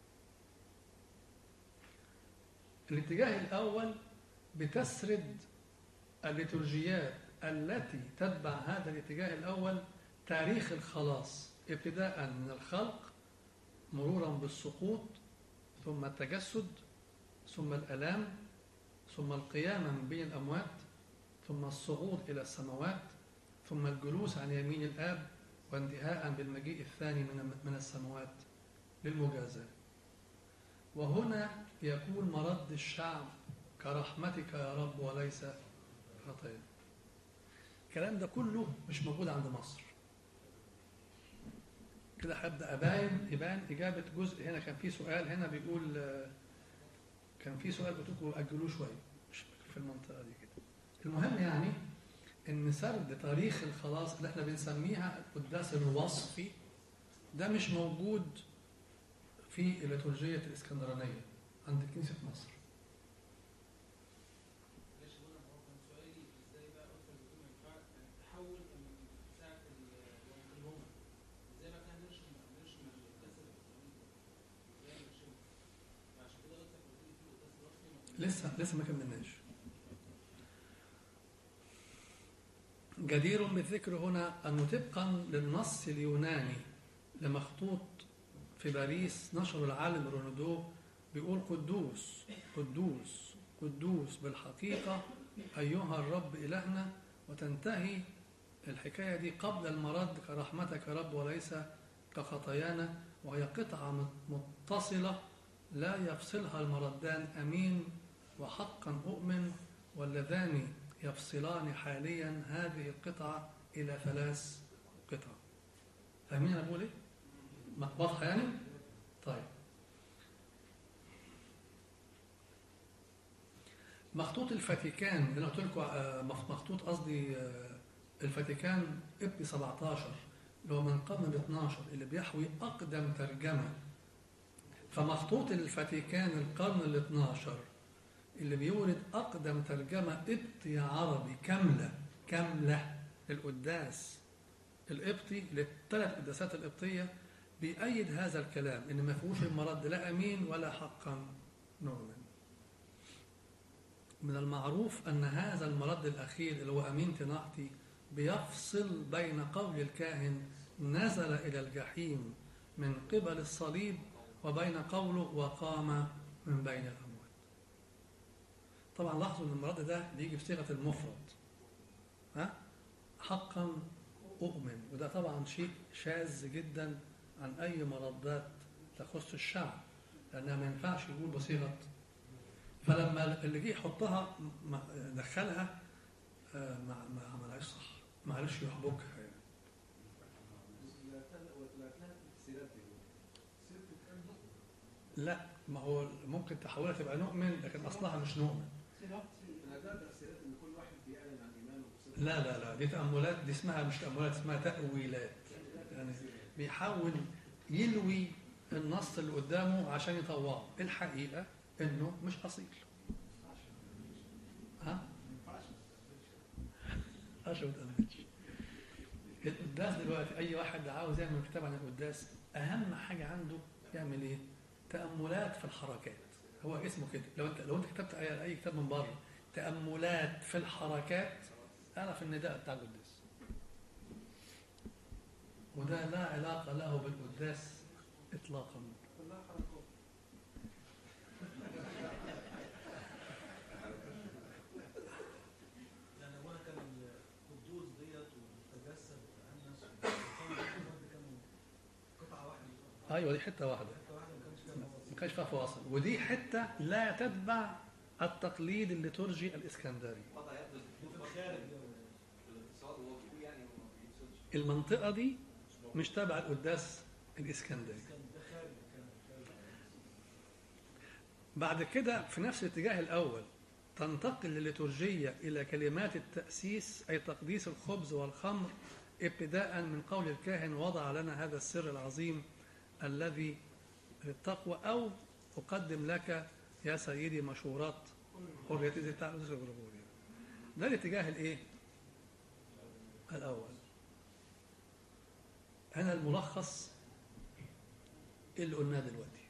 الاتجاه الأول بتسرد الليتورجيات التي تتبع هذا الاتجاه الأول تاريخ الخلاص ابتداء من الخلق مرورا بالسقوط ثم التجسد ثم الألام ثم القيامة من بين الأموات ثم الصعود إلى السماوات ثم الجلوس عن يمين الآب وانتهاء بالمجيء الثاني من من السماوات للمجازاة وهنا يكون مرد الشعب كرحمتك يا رب وليس خطايا الكلام ده كله مش موجود عند مصر كده هبدا ابان يبان اجابه جزء هنا كان في سؤال هنا بيقول آه، كان في سؤال بتقول اجلوه شويه مش في المنطقه دي كده المهم يعني ان سرد تاريخ الخلاص اللي احنا بنسميها القداس الوصفي ده مش موجود في الليتورجية الإسكندرانية عند كنيسة مصر معلش هنا هو كان سؤالي ازاي بقى قلت الدكتور ما ينفعش يعني تحول من ساعه ال- يوم الهومة لسه لسه ما كملناش جدير بالذكر هنا أنه طبقا للنص اليوناني لمخطوط في باريس نشر العالم رونالدو بيقول قدوس قدوس قدوس بالحقيقة أيها الرب إلهنا وتنتهي الحكاية دي قبل المرض كرحمتك يا رب وليس كخطايانا وهي قطعة متصلة لا يفصلها المردان أمين وحقا أؤمن واللذان يفصلان حاليا هذه القطعة إلى ثلاث قطع فاهمين أنا بقول إيه؟ واضحة يعني؟ طيب مخطوط الفاتيكان اللي أنا قلت لكم آه، مخطوط قصدي آه، الفاتيكان اب 17 اللي هو من القرن ال 12 اللي بيحوي أقدم ترجمة فمخطوط الفاتيكان القرن ال 12 اللي بيورد أقدم ترجمة قبطي عربي كاملة كاملة للقداس القبطي للثلاث قداسات القبطية بيأيد هذا الكلام إن ما فيهوش المرد لا أمين ولا حقا نؤمن من المعروف أن هذا المرد الأخير اللي هو أمين تناعتي بيفصل بين قول الكاهن نزل إلى الجحيم من قبل الصليب وبين قوله وقام من بين الأموات طبعا لاحظوا ان المرد ده بيجي بصيغه المفرد ها حقا اؤمن وده طبعا شيء شاذ جدا عن اي مردات تخص الشعب لانها ما ينفعش يقول بصيغه فلما اللي جه يحطها م- دخلها آه، ما ما عملهاش صح ما عرفش يحبكها يعني لا ما هو ممكن تحولها تبقى نؤمن لكن اصلها مش نؤمن لا لا لا دي تأملات دي اسمها مش تأملات اسمها تأويلات يعني بيحاول يلوي النص اللي قدامه عشان يطوعه الحقيقة انه مش أصيل ها؟ عشان ما تأملش القداس دلوقتي أي واحد عاوز يعمل كتاب عن القداس أهم حاجة عنده يعمل إيه؟ تأملات في الحركات هو اسمه كده لو أنت لو أنت كتبت أي أي كتاب من بره تأملات في الحركات اعرف ان ده بتاع القداس وده لا علاقة له بالقداس إطلاقا كلها حركات يعني هو كان القدوس ديت والتجسد والانس والتجسد كانوا قطعه واحده أيوة دي حتة واحدة قطعه واحده ما كانش فيها مواصل. ما كانش فيها فواصل ودي حتة لا تتبع التقليد الليتورجي الإسكندري وضع يبدو في الخارج في الاقتصاد وهو بيقول يعني هو ما بيقصدش المنطقة دي مش تبع القداس الإسكندري كان ده خارج كان خارج. بعد كده في نفس الاتجاه الأول تنتقل الليتورجية إلى كلمات التأسيس أي تقديس الخبز والخمر ابتداء من قول الكاهن وضع لنا هذا السر العظيم الذي للتقوى أو أقدم لك يا سيدي مشورات حريتي زي بتاع الأسرة الغربية ده الاتجاه الإيه؟ الأول هنا الملخص اللي قلناه دلوقتي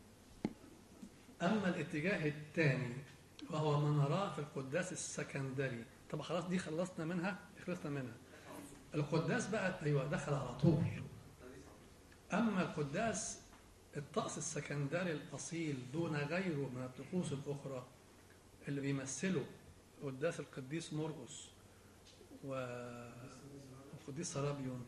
أما الاتجاه الثاني وهو ما نراه في القداس السكندري طب خلاص دي خلصنا منها خلصنا منها القداس بقى أيوة دخل على طول أما القداس الطقس السكندري الأصيل دون غيره من الطقوس الأخرى اللي بيمثله قداس القديس مرقس و- والقديس سرابيون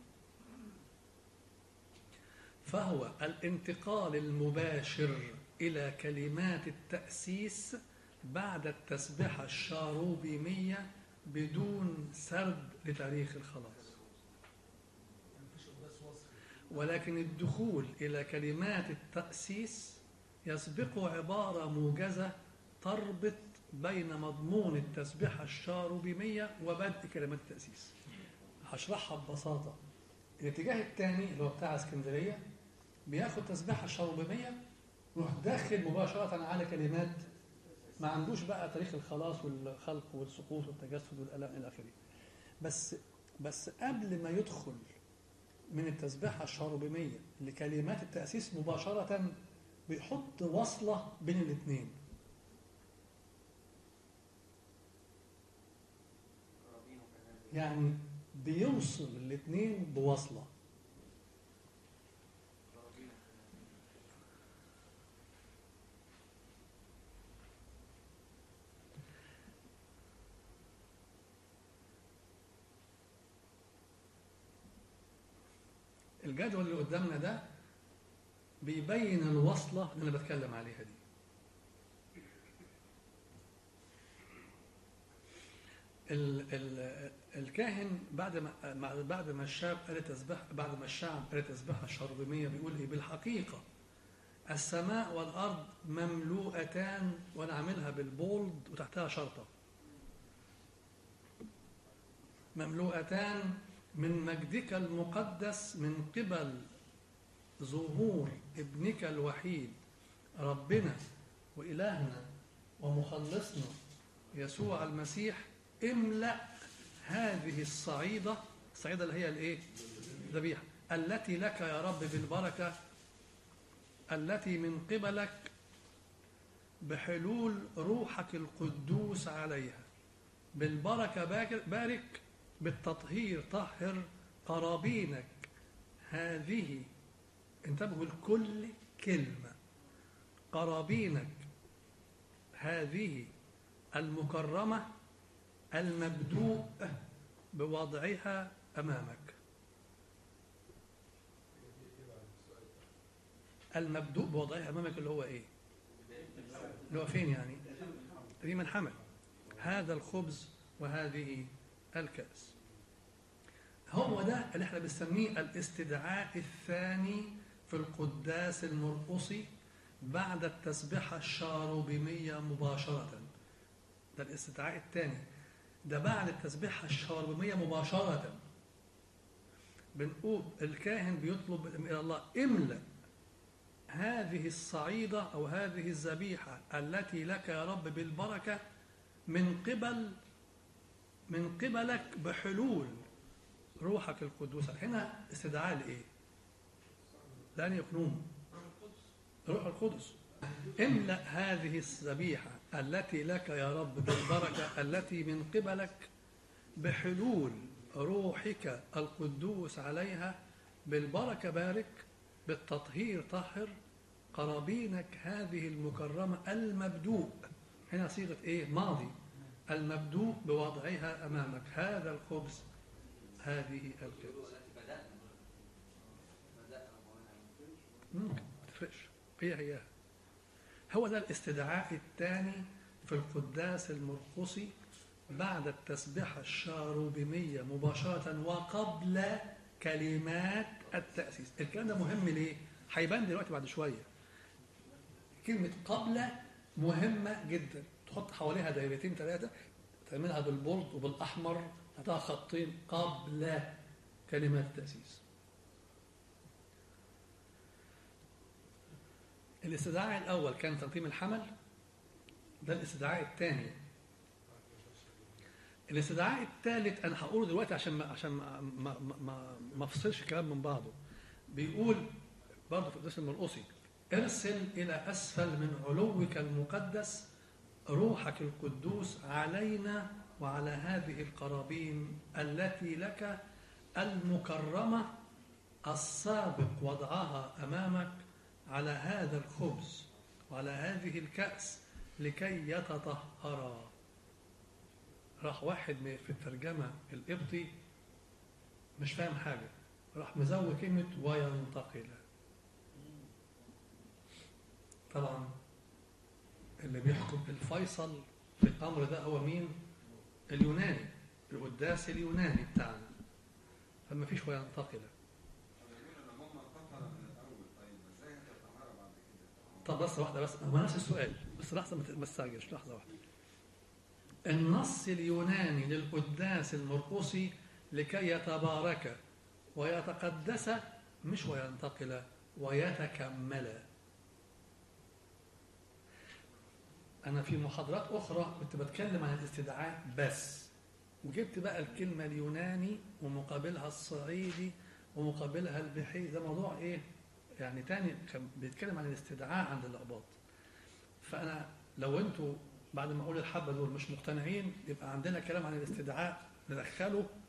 فهو الانتقال المباشر إلى كلمات التأسيس بعد التسبحة الشاروبيمية بدون سرد لتاريخ الخلاص مفيش قداس وصف ولكن الدخول إلى كلمات التأسيس يسبقه عبارة موجزة تربط بين مضمون التسبحة الشاروبيمية وبدء كلمات التأسيس هشرحها ببساطة الاتجاه الثاني اللي هو بتاع اسكندرية بياخد تسبحة الشاروبيمية يروح داخل مباشرة على كلمات ما عندوش بقى تاريخ الخلاص والخلق والسقوط والتجسد والألم إلى آخره بس بس قبل ما يدخل من التسبيحة الشاروبيمية لكلمات التأسيس مباشرة بيحط وصلة بين الاثنين يعني بيوصل الاثنين بوصلة الجدول اللي قدامنا ده بيبين الوصلة اللي أنا بتكلم عليها دي ال ال الكاهن بعد ما مع- بعد ما الشعب قال تسبح بعد ما الشعب قال تسبحها الشربيمية بيقول ايه بالحقيقة السماء والأرض مملوءتان وأنا عاملها بالبولد وتحتها شرطة مملوءتان من مجدك المقدس من قبل ظهور ابنك الوحيد ربنا وإلهنا ومخلصنا يسوع المسيح املأ هذه الصعيدة الصعيدة اللي هي الايه ذبيحة التي لك يا رب بالبركة التي من قبلك بحلول روحك القدوس عليها بالبركة باك- بارك بالتطهير طهر قرابينك هذه انتبهوا لكل كلمة قرابينك هذه المكرمة المبدوء بوضعها أمامك المبدوء بوضعها أمامك اللي هو إيه اللي هو فين يعني في من حمل هذا الخبز وهذه الكأس هو ده اللي احنا بنسميه الاستدعاء الثاني في القداس المرقصي بعد التسبيحة الشاروبيمية مباشرة ده الاستدعاء الثاني ده بعد التسبيحة الشاروبيمية مباشرة بنقول الكاهن بيطلب إلى الله املأ هذه الصعيدة أو هذه الذبيحة التي لك يا رب بالبركة من قبل من قبلك بحلول روحك القدوس هنا استدعاء لإيه؟ لأن يقنون روح القدس املأ هذه الذبيحة التي لك يا رب بالبركة التي من قبلك بحلول روحك القدوس عليها بالبركة بارك بالتطهير طهر قرابينك هذه المكرمة المبدوء هنا صيغة ايه ماضي المبدوء بوضعها أمامك هذا الخبز هذه الكأس التي بدأنا بدأنا بها ممكن ما تفرقش هي هي هو ده الاستدعاء الثاني في القداس المرقصي بعد التسبيحة الشاروبيمية مباشرة وقبل كلمات التأسيس الكلام ده مهم ليه؟ هيبان دلوقتي بعد شوية كلمة قبل مهمة جدا تحط حواليها دايرتين ثلاثة تعملها بالبولد وبالأحمر هتاخد خطين قبل كلمات التأسيس الاستدعاء الأول كان تنظيم الحمل ده الاستدعاء الثاني الاستدعاء الثالث أنا هقوله دلوقتي عشان ما عشان ما ما ما, ما, ما افصلش الكلام من بعضه بيقول برضه في القداس المرقصي ارسل إلى أسفل من علوك المقدس روحك القدوس علينا وعلى هذه القرابين التي لك المكرمة السابق وضعها أمامك على هذا الخبز وعلى هذه الكأس لكي يتطهرا راح واحد من- في الترجمة القبطي مش فاهم حاجة راح مزود كلمة وينتقل طبعا اللي بيحكم الفيصل في الأمر ده هو مين؟ اليوناني القداس اليوناني بتاعنا فما فيش وينتقل طب بس واحدة بس هو نفس السؤال بس لحظة ما ت- ما تستعجلش لحظة واحدة النص اليوناني للقداس المرقصي لكي يتبارك ويتقدس مش وينتقل ويتكمل أنا في محاضرات أخرى كنت بتكلم عن الاستدعاء بس وجبت بقى الكلمة اليوناني ومقابلها الصعيدي ومقابلها البحيري ده موضوع إيه؟ يعني تاني كان بيتكلم عن الاستدعاء عند الأقباط فأنا لو أنتوا بعد ما أقول الحبة دول مش مقتنعين يبقى عندنا كلام عن الاستدعاء ندخله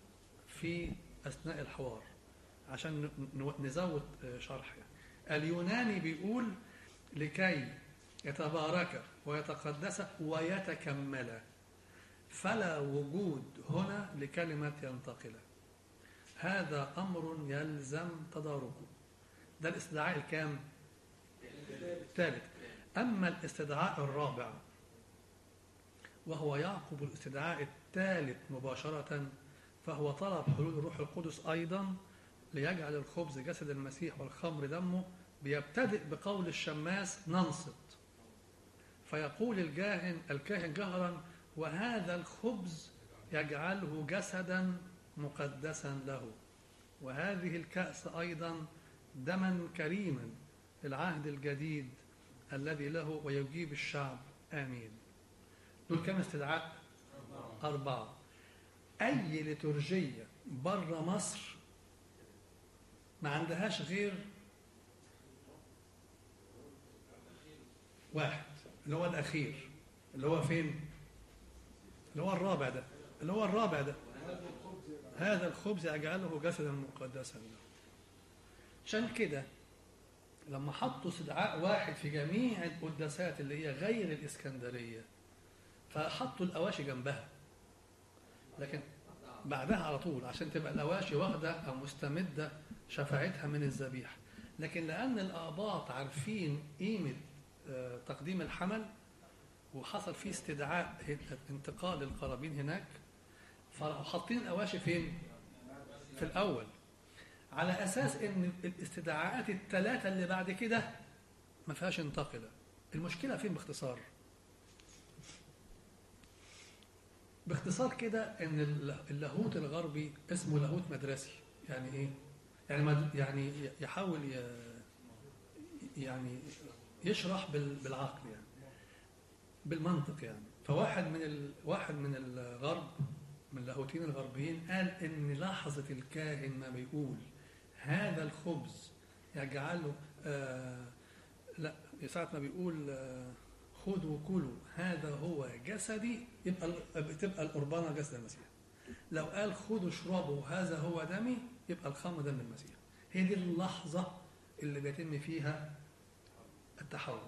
في أثناء الحوار عشان ن- ن- نزود آه، شرح يعني. اليوناني بيقول لكي يتبارك ويتقدس ويتكمل فلا وجود هنا لكلمة ينتقل هذا أمر يلزم تداركه ده الاستدعاء الكام؟ الثالث أما الاستدعاء الرابع وهو يعقب الاستدعاء الثالث مباشرة فهو طلب حلول الروح القدس أيضا ليجعل الخبز جسد المسيح والخمر دمه بيبتدئ بقول الشماس ننصت فيقول الجاهن الكاهن جهرا وهذا الخبز يجعله جسدا مقدسا له وهذه الكأس أيضا دما كريما للعهد الجديد الذي له ويجيب الشعب آمين دول كم استدعاء أربعة أي لترجية بره مصر ما عندهاش غير واحد اللي هو الأخير اللي هو فين؟ اللي هو الرابع ده اللي هو الرابع ده هذا الخبز يجعله جسدا مقدسا له عشان كده لما حطوا استدعاء واحد في جميع القداسات اللي هي غير الإسكندرية فحطوا الأواشي جنبها لكن بعدها على طول عشان تبقى الأواشي واخدة أو مستمدة شفاعتها من الذبيحة لكن لأن الآباط عارفين قيمة آه، تقديم الحمل وحصل فيه استدعاء انتقال القرابين هناك فحاطين الأواشي فين؟ في الأول على أساس إن الاستدعاءات الثلاثة اللي بعد كده ما فيهاش انتقلة المشكلة فين باختصار؟ باختصار كده ان الل- اللاهوت الغربي اسمه لاهوت مدرسي يعني ايه يعني مد- يعني يحاول ي- يعني يشرح بال- بالعقل يعني بالمنطق يعني فواحد من ال... واحد من الغرب من اللاهوتيين الغربيين قال ان لحظه الكاهن ما بيقول هذا الخبز يجعله آه لا ساعة ما بيقول آه خذوا كلوا هذا هو جسدي يبقى ال- بتبقى القربانة جسد المسيح لو قال خذوا اشربوا هذا هو دمي يبقى الخمر دم المسيح هي دي اللحظة اللي بيتم فيها التحول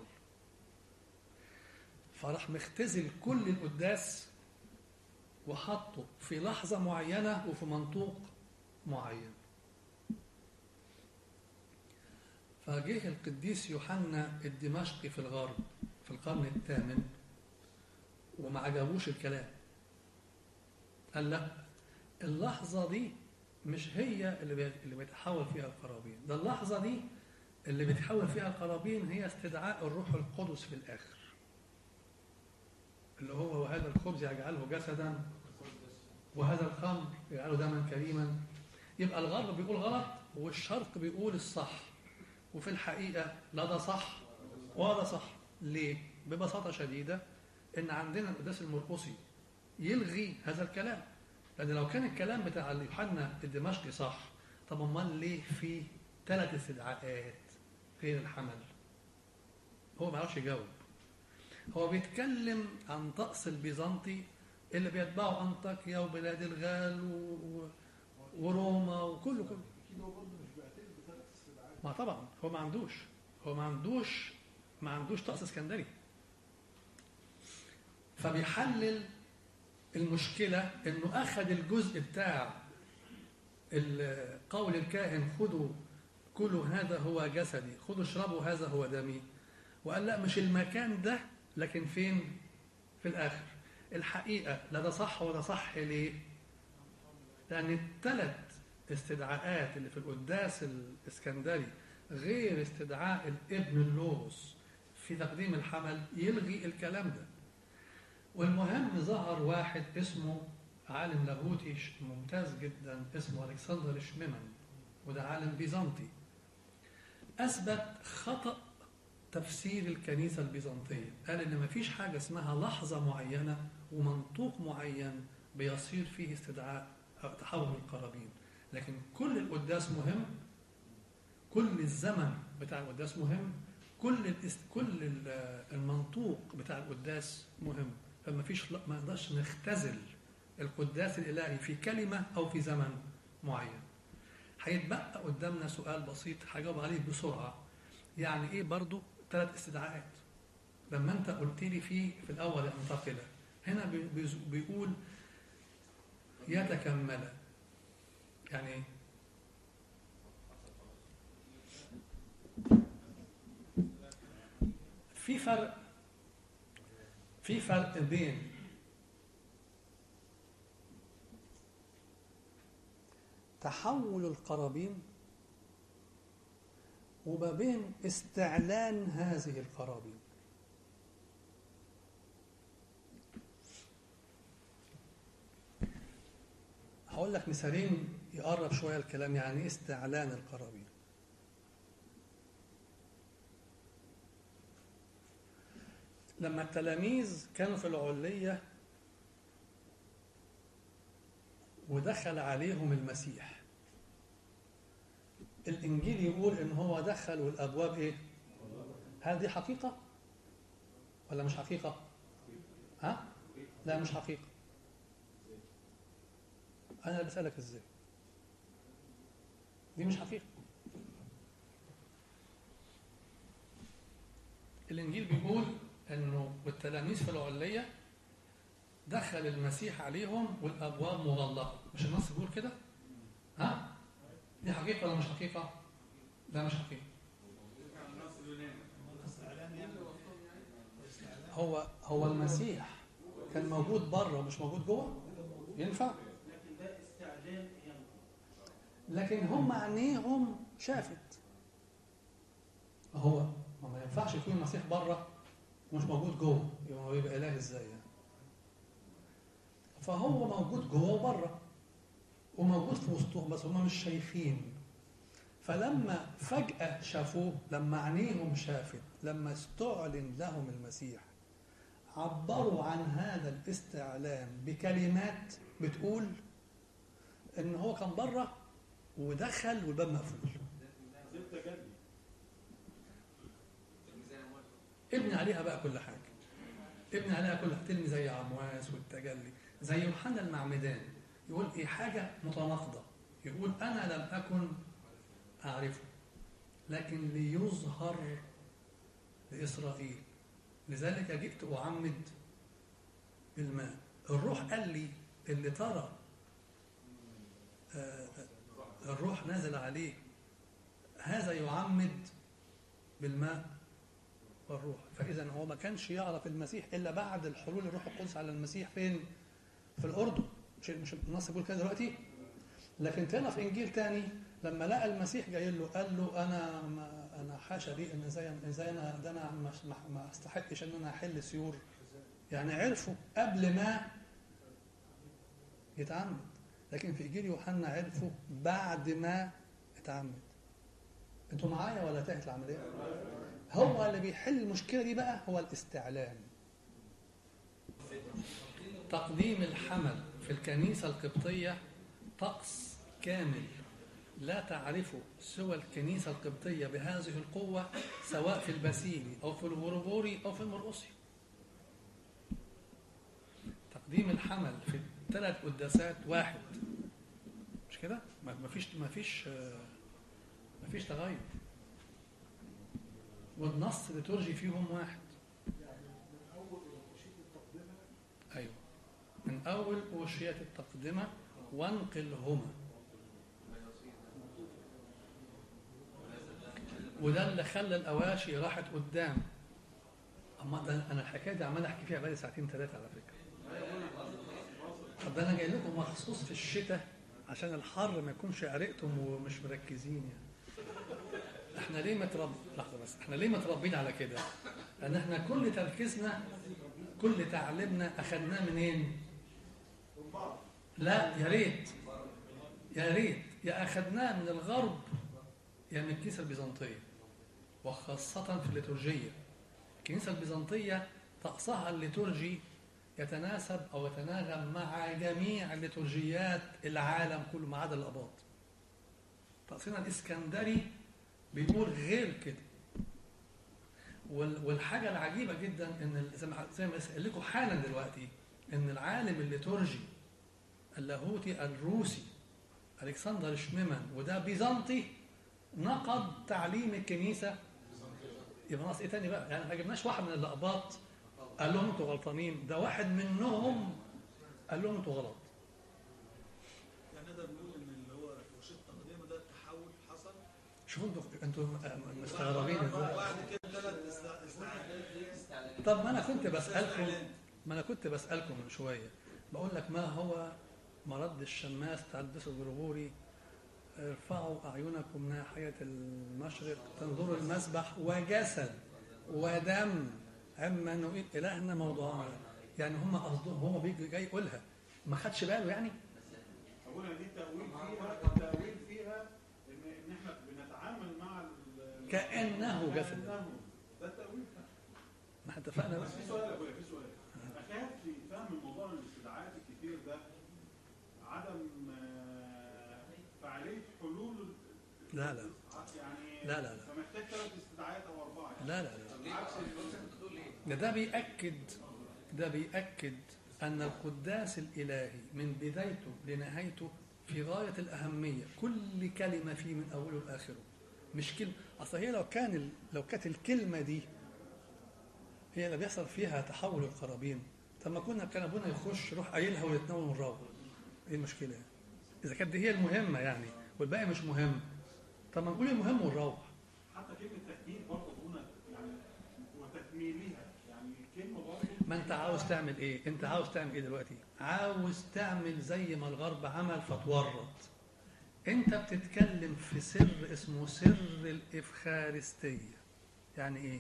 فراح مختزل كل القداس وحطه في لحظة معينة وفي منطوق معين فجه القديس يوحنا الدمشقي في الغرب في القرن الثامن وما عجبوش الكلام قال لا اللحظة دي مش هي اللي بي- اللي بيتحول فيها القرابين ده اللحظة دي اللي بيتحول فيها القرابين هي استدعاء الروح القدس في الآخر اللي هو وهذا الخبز يجعله جسدا وهذا الخمر يجعله دما كريما يبقى الغرب بيقول غلط والشرق بيقول الصح وفي الحقيقة لا ده صح ولا ده صح ليه؟ ببساطة شديدة إن عندنا القداس المرقسي يلغي هذا الكلام لأن لو كان الكلام بتاع يوحنا الدمشقي صح طب أمال ليه في ثلاث استدعاءات غير الحمل؟ هو ما يعرفش يجاوب هو بيتكلم عن طقس البيزنطي اللي بيتبعه أنطاكيا وبلاد الغال و... و... وروما وكله كله اكيد هو برضه مش بيعترف بثلاث استدعاءات ما طبعا هو ما عندوش هو ما عندوش ما عندوش طقس اسكندري فبيحلل المشكلة انه اخذ الجزء بتاع ال- قول الكاهن خذوا كلوا هذا هو جسدي خذوا اشربوا هذا هو دمي وقال لا مش المكان ده لكن فين في الاخر الحقيقة لا ده صح ولا صح ليه لان الثلاث استدعاءات اللي في القداس الاسكندري غير استدعاء الابن اللوغوس في تقديم الحمل يلغي الكلام ده والمهم ظهر واحد اسمه عالم لاهوتي ش- ممتاز جدا اسمه الكسندر شميمن وده عالم بيزنطي اثبت خطا تفسير الكنيسه البيزنطيه قال ان مفيش حاجه اسمها لحظه معينه ومنطوق معين بيصير فيه استدعاء أو تحول القرابين لكن كل القداس مهم كل الزمن بتاع القداس مهم كل الاست... كل ال- المنطوق بتاع القداس مهم فما فيش ما نقدرش نختزل القداس الالهي في كلمه او في زمن معين هيتبقى قدامنا سؤال بسيط هجاوب عليه بسرعة يعني ايه برضو ثلاث استدعاءات لما انت قلت لي في في الاول ينتقل هنا بي- بيز- بيقول يتكمل يعني ايه في فرق في فرق بين تحول القرابين وما بين استعلان هذه القرابين هقول لك مثالين يقرب شويه الكلام يعني ايه استعلان القرابين لما التلاميذ كانوا في العلية ودخل عليهم المسيح الإنجيل يقول إن هو دخل والأبواب إيه؟ هل دي حقيقة؟ ولا مش حقيقة؟ ها؟ لا مش حقيقة أنا اللي بسألك إزاي؟ دي مش حقيقة الإنجيل بيقول انه والتلاميذ في العليه دخل المسيح عليهم والابواب مغلقه مش النص بيقول كده ها دي حقيقه ولا مش حقيقه لا مش حقيقه هو هو المسيح كان موجود بره مش موجود جوه ينفع لكن ده استعلان يعني لكن هم عينيهم شافت هو ما ما ينفعش يكون المسيح بره ومش موجود جوه يبقى هو يبقى اله ازاي يعني فهو موجود جوه وبره وموجود في وسطهم بس هم مش شايفين فلما فجأة شافوه لما عينيهم شافت لما استعلن لهم المسيح عبروا عن هذا الاستعلام بكلمات بتقول ان هو كان بره ودخل والباب مقفول ابني عليها بقى كل حاجه ابني عليها كل حاجه ترمي زي عمواس والتجلي زي يوحنا المعمدان يقول ايه حاجه متناقضه يقول انا لم اكن اعرفه لكن ليظهر لاسرائيل لذلك جئت اعمد بالماء الروح قال لي اللي ترى آه، الروح نازل عليه هذا يعمد بالماء والروح فاذا هو ما كانش يعرف المسيح الا بعد الحلول الروح القدس على المسيح فين في الاردن مش مش النص بيقول كده دلوقتي لكن تاني في انجيل تاني لما لقى المسيح جاي له قال له انا ما انا حاشا لي ان ازاي ازاي انا ده انا مش- ما ما استحقش ان انا احل سيور يعني عرفوا قبل ما يتعمد لكن في انجيل يوحنا عرفوا بعد ما اتعمد انتوا معايا ولا تاهت العمليه؟ هو اللي بيحل المشكله دي بقى هو الاستعلام تقديم الحمل في الكنيسه القبطيه طقس كامل لا تعرفه سوى الكنيسه القبطيه بهذه القوه سواء في الباسيلي او في الغرغوري او في المرقصي تقديم الحمل في الثلاث قداسات واحد مش كده؟ ما ما فيش ما فيش آه، ما فيش تغير والنص الليتورجي فيهم واحد يعني من اول أنشيد التقدمه ايوه من اول اوشيه التقدمه وانقلهما وده اللي خلى الاواشي راحت قدام اما ده انا الحكايه دي عمال احكي فيها بقالي ساعتين ثلاثه على فكره طب ده انا جاي لكم مخصوص في الشتاء عشان الحر ما يكونش عرقتم ومش مركزين يعني احنا ليه مترب لحظه بس احنا ليه متربين على كده لان احنا كل تركيزنا كل تعليمنا اخذناه منين لا يا ريت يا ريت يا اخذناه من الغرب يا من الكنيسه البيزنطيه وخاصه في الليتورجيه الكنيسه البيزنطيه طقسها الليتورجي يتناسب او يتناغم مع جميع الليتورجيات العالم كله ما عدا الاباط طقسنا الاسكندري بيقول غير كده وال- والحاجه العجيبه جدا ان ال- زي ما زي ما بسال لكم حالا دلوقتي ان العالم الليتورجي اللاهوتي الروسي الكسندر شميمن وده بيزنطي نقض تعليم الكنيسه يبقى ناقص ايه تاني بقى؟ يعني ما جبناش واحد من الاقباط قال لهم انتوا غلطانين ده واحد منهم قال لهم انتوا غلط يعني نقدر نقول ان اللي هو توشيط التقديم ده تحول حصل شوفوا انتوا انتوا مستغربين ازاي بعد كده ثلاث استعلانات طب ما انا كنت بسالكم ما انا كنت بسالكم من شويه بقول لك ما هو مرد الشماس تلبسه الجربوري ارفعوا اعينكم ناحيه المشرق تنظروا المسبح وجسد ودم عما نريد الهنا موضوعنا يعني هم قصدهم هو بيجي جاي يقولها ما خدش باله يعني أقول دي التأويل فيها التأويل فيها إن إن إحنا بنتعامل مع ال- كأنه جسد. كأنه. ده التأويل ما احنا اتفقنا بقى بس في سؤال يا أبويا في سؤال أخاف في فهم الموضوع الاستدعاءات الكتير ده عدم آه، فعالية حلول ال- لا لا يعني لا لا لا. فمحتاج ثلاث استدعاءات أو أربعة يعني. لا لا لا طب ليه عكس بقى؟ ال- انت بتقول ليه؟ ده ده بيأكد ده بيأكد أن القداس الإلهي من بدايته لنهايته في غاية الأهمية كل كلمة فيه من أوله لآخره مش كلمة أصل هي لو كان ال... لو كانت الكلمة دي هي اللي بيحصل فيها تحول القرابين طب ما كنا كان أبونا يخش يروح قايلها ويتناول ونروح إيه المشكلة يعني؟ إذا كانت دي هي المهمة يعني والباقي مش مهم طب ما نقول المهم ونروح حتى كلمة تكميل برضه هنا يعني وتكميلها يعني كلمة برضه ما انت عاوز تعمل ايه انت عاوز تعمل ايه دلوقتي عاوز تعمل زي ما الغرب عمل فتورط انت بتتكلم في سر اسمه سر الافخارستيه يعني ايه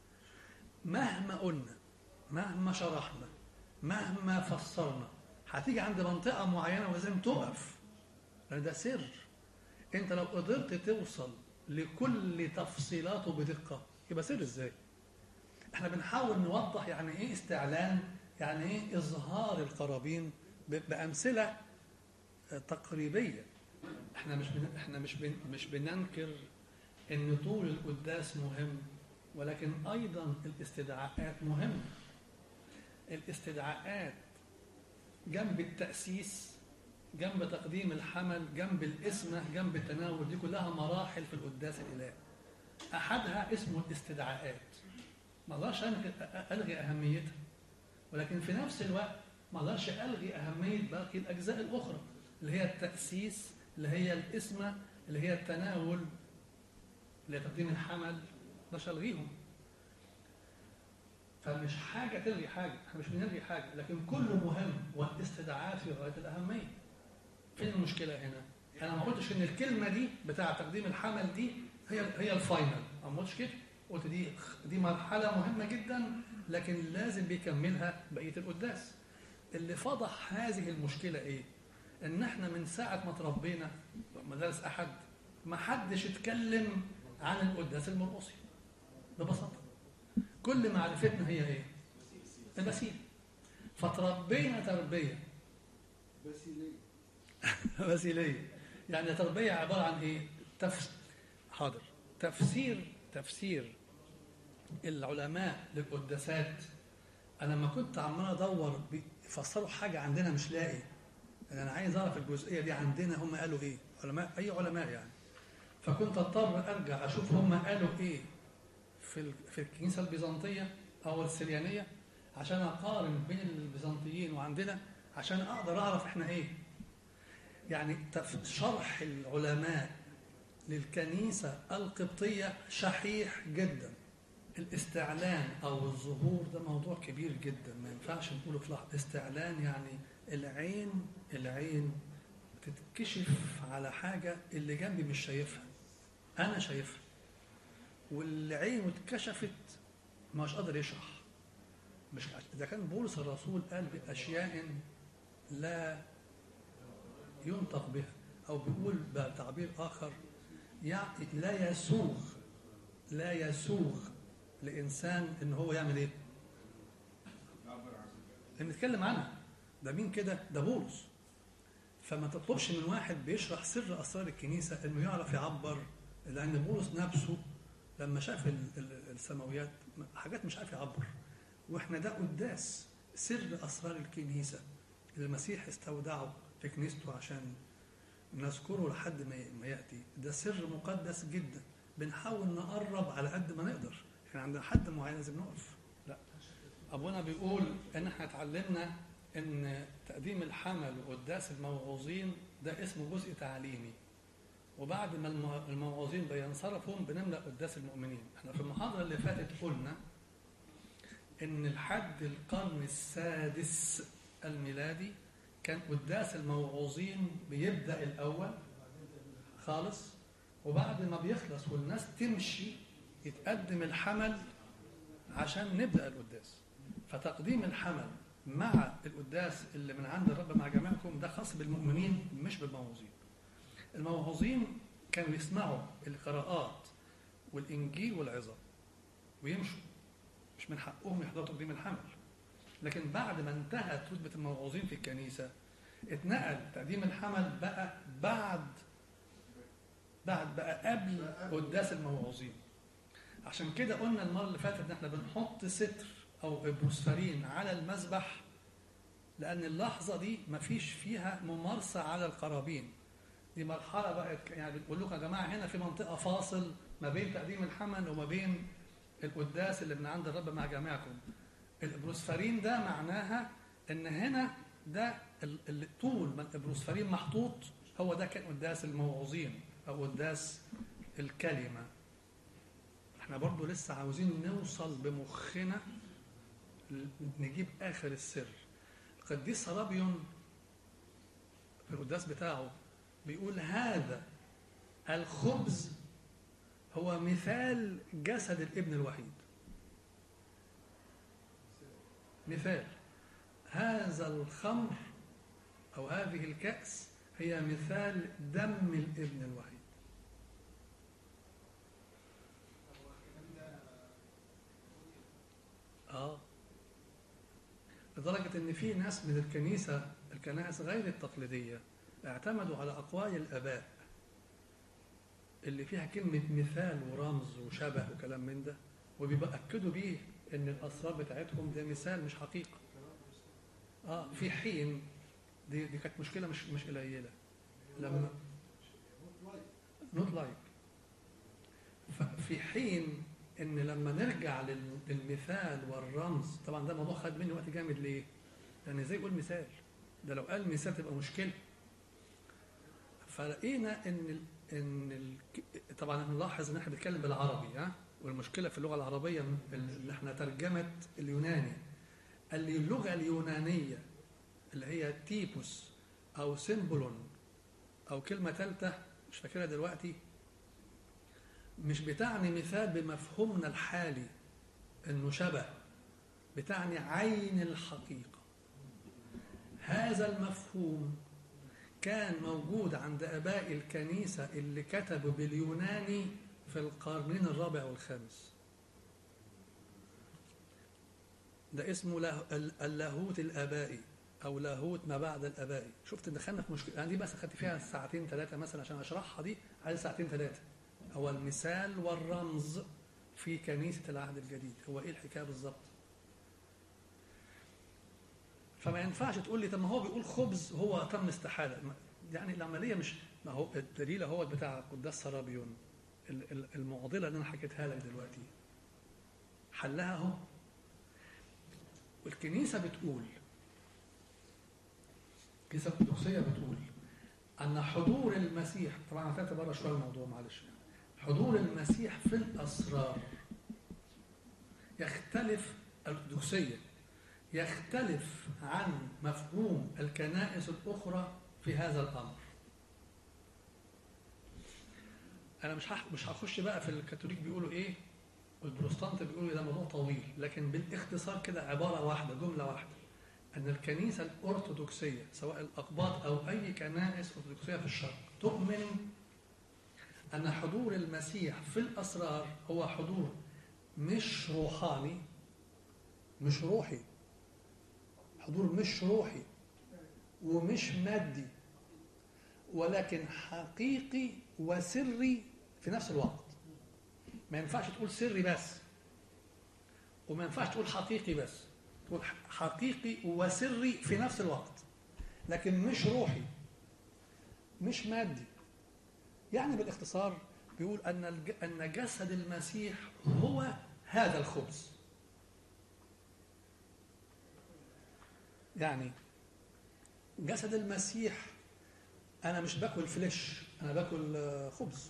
مهما قلنا مهما شرحنا مهما فسرنا هتيجي عند منطقه معينه ولازم تقف لان ده سر انت لو قدرت توصل لكل تفصيلاته بدقه يبقى سر ازاي احنا بنحاول نوضح يعني ايه استعلان يعني ايه اظهار القرابين ب- بامثله آه، تقريبيه احنا مش بن... احنا مش بن... مش بننكر ان طول القداس مهم ولكن ايضا الاستدعاءات مهمه الاستدعاءات جنب التاسيس جنب تقديم الحمل جنب الاسمه جنب التناول دي كلها مراحل في القداس الالهي احدها اسمه الاستدعاءات ما اقدرش أنك- الغي اهميتها ولكن في نفس الوقت ما اقدرش الغي اهميه باقي الاجزاء الاخرى اللي هي التاسيس اللي هي الاسمه اللي هي التناول اللي هي تقديم الحمل ما اقدرش الغيهم فمش حاجه تلغي حاجه احنا مش بنلغي حاجه لكن كله مهم والاستدعاءات في غايه الاهميه فين المشكله هنا انا ما قلتش ان الكلمه دي بتاع تقديم الحمل دي هي هي الفاينل أنا ما قلتش كده قلت دي دي مرحله مهمه جدا لكن لازم بيكملها بقيه القداس اللي فضح هذه المشكله ايه ان احنا من ساعه ما تربينا مدارس احد ما حدش اتكلم عن القداس المرقصي ببساطه كل معرفتنا هي ايه البسيط فتربينا تربيه بس ليه؟ وسيلية يعني تربية عبارة عن إيه؟ تفس... حاضر تفسير تفسير العلماء للقداسات أنا لما كنت عمال أدور بيفسروا حاجة عندنا مش لاقي يعني أنا عايز أعرف الجزئية دي عندنا هم قالوا إيه؟ علماء أي علماء يعني فكنت أضطر أرجع أشوف هم قالوا إيه في ال... في الكنيسة البيزنطية أو السريانية عشان أقارن بين البيزنطيين وعندنا عشان أقدر أعرف إحنا إيه يعني تف- شرح العلماء للكنيسة القبطية شحيح جدا الاستعلان أو الظهور ده موضوع كبير جدا ما ينفعش نقوله في لحظة استعلان يعني العين العين تتكشف على حاجة اللي جنبي مش شايفها أنا شايفها واللي عينه اتكشفت مش قادر يشرح مش إذا كان بولس الرسول قال بأشياء لا ينطق بها أو بيقول بتعبير آخر يعني لا يسوغ لا يسوغ لإنسان إن هو يعمل إيه؟ نتكلم عنها ده مين كده؟ ده بولس فما تطلبش من واحد بيشرح سر أسرار الكنيسة إنه يعرف يعبر لأن بولس نفسه لما شاف ال- ال- السماويات حاجات مش عارف يعبر واحنا ده قداس سر أسرار الكنيسة اللي المسيح استودعه في كنيسته عشان نذكره لحد ما ما ياتي ده سر مقدس جدا بنحاول نقرب على قد ما نقدر احنا عندنا حد معين لازم نقف لا ابونا بيقول ان احنا اتعلمنا ان تقديم الحمل وقداس الموعوظين ده اسمه جزء تعليمي وبعد ما الم- الموعوظين بينصرفوا بنملا قداس المؤمنين احنا في المحاضره اللي فاتت قلنا ان لحد القرن السادس الميلادي كان قداس الموعوظين بيبدا الاول خالص وبعد ما بيخلص والناس تمشي يتقدم الحمل عشان نبدا القداس فتقديم الحمل مع القداس اللي من عند الرب مع جميعكم ده خاص بالمؤمنين مش بالموعوظين الموعوظين كانوا يسمعوا القراءات والانجيل والعظه ويمشوا مش من حقهم يحضروا تقديم الحمل لكن بعد ما انتهت رتبه الموعوظين في الكنيسه اتنقل تقديم الحمل بقى بعد بعد بقى قبل قداس الموعوظين عشان كده قلنا المره اللي فاتت ان احنا بنحط ستر او بروسفرين على المذبح لان اللحظه دي مفيش فيها ممارسه على القرابين دي مرحله بقى يعني بنقول لكم يا جماعه هنا في منطقه فاصل ما بين تقديم الحمل وما بين القداس اللي من عند الرب مع جميعكم البروسفرين ده معناها ان هنا ده ال- ال- طول ما البروسفرين محطوط هو ده كان قداس الموعوظين او قداس الكلمه احنا برضو لسه عاوزين نوصل بمخنا ل- نجيب اخر السر القديس صلابيون في القداس بتاعه بيقول هذا الخبز هو مثال جسد الابن الوحيد مثال هذا الخمر او هذه الكأس هي مثال دم الابن الوحيد اه لدرجة ان في ناس من الكنيسة الكنائس غير التقليدية اعتمدوا على اقوال الاباء اللي فيها كلمة مثال ورمز وشبه وكلام من ده وبيأكدوا بيه ان الاسرار بتاعتهم ده مثال مش حقيقة اه في حين دي دي كانت مشكلة مش مش قليلة لما نوت لايك في حين ان لما نرجع لل- للمثال والرمز طبعا ده موضوع خد مني وقت جامد ليه؟ لان ازاي يقول مثال؟ ده لو قال مثال تبقى مشكله. فلقينا ان ال ان ال طبعا نلاحظ ان احنا بنتكلم بالعربي ها والمشكله في اللغه العربيه اللي احنا ترجمه اليوناني قال لي اللغه اليونانيه اللي هي تيبوس او سيمبولون او كلمه ثالثه مش فاكرها دلوقتي مش بتعني مثال بمفهومنا الحالي انه شبه بتعني عين الحقيقه هذا المفهوم كان موجود عند اباء الكنيسه اللي كتبوا باليوناني في القرنين الرابع والخامس ده اسمه له- ال- اللاهوت الابائي او لاهوت ما بعد الابائي شفت دخلنا في مشكله يعني دي بس خدت فيها ساعتين ثلاثه مثلا عشان اشرحها دي عايز ساعتين ثلاثه هو المثال والرمز في كنيسه العهد الجديد هو ايه الحكايه بالظبط فما ينفعش تقول لي طب ما هو بيقول خبز هو تم استحاله ما- يعني العمليه مش ما هو الدليل هو بتاع قداس سرابيون ال- ال- المعضله اللي انا حكيتها لك دلوقتي حلها اهو والكنيسه بتقول الكنيسه الارثوذكسيه بتقول ان حضور المسيح طبعا انا طلعت بره شويه الموضوع معلش يعني. حضور المسيح في الاسرار يختلف الارثوذكسيه يختلف عن مفهوم الكنائس الاخرى في هذا الامر انا مش هح- مش هخش بقى في الكاثوليك بيقولوا ايه والبروتستانت بيقولوا ده موضوع طويل لكن بالاختصار كده عباره واحده جمله واحده ان الكنيسه الارثوذكسيه سواء الاقباط او اي كنائس ارثوذكسيه في الشرق تؤمن ان حضور المسيح في الاسرار هو حضور مش روحاني مش روحي حضور مش روحي ومش مادي ولكن حقيقي وسري في نفس الوقت ما ينفعش تقول سري بس وما ينفعش تقول حقيقي بس تقول حقيقي وسري في نفس الوقت لكن مش روحي مش مادي يعني بالاختصار بيقول ان الج- ان جسد المسيح هو هذا الخبز يعني جسد المسيح انا مش باكل فليش انا باكل آه، خبز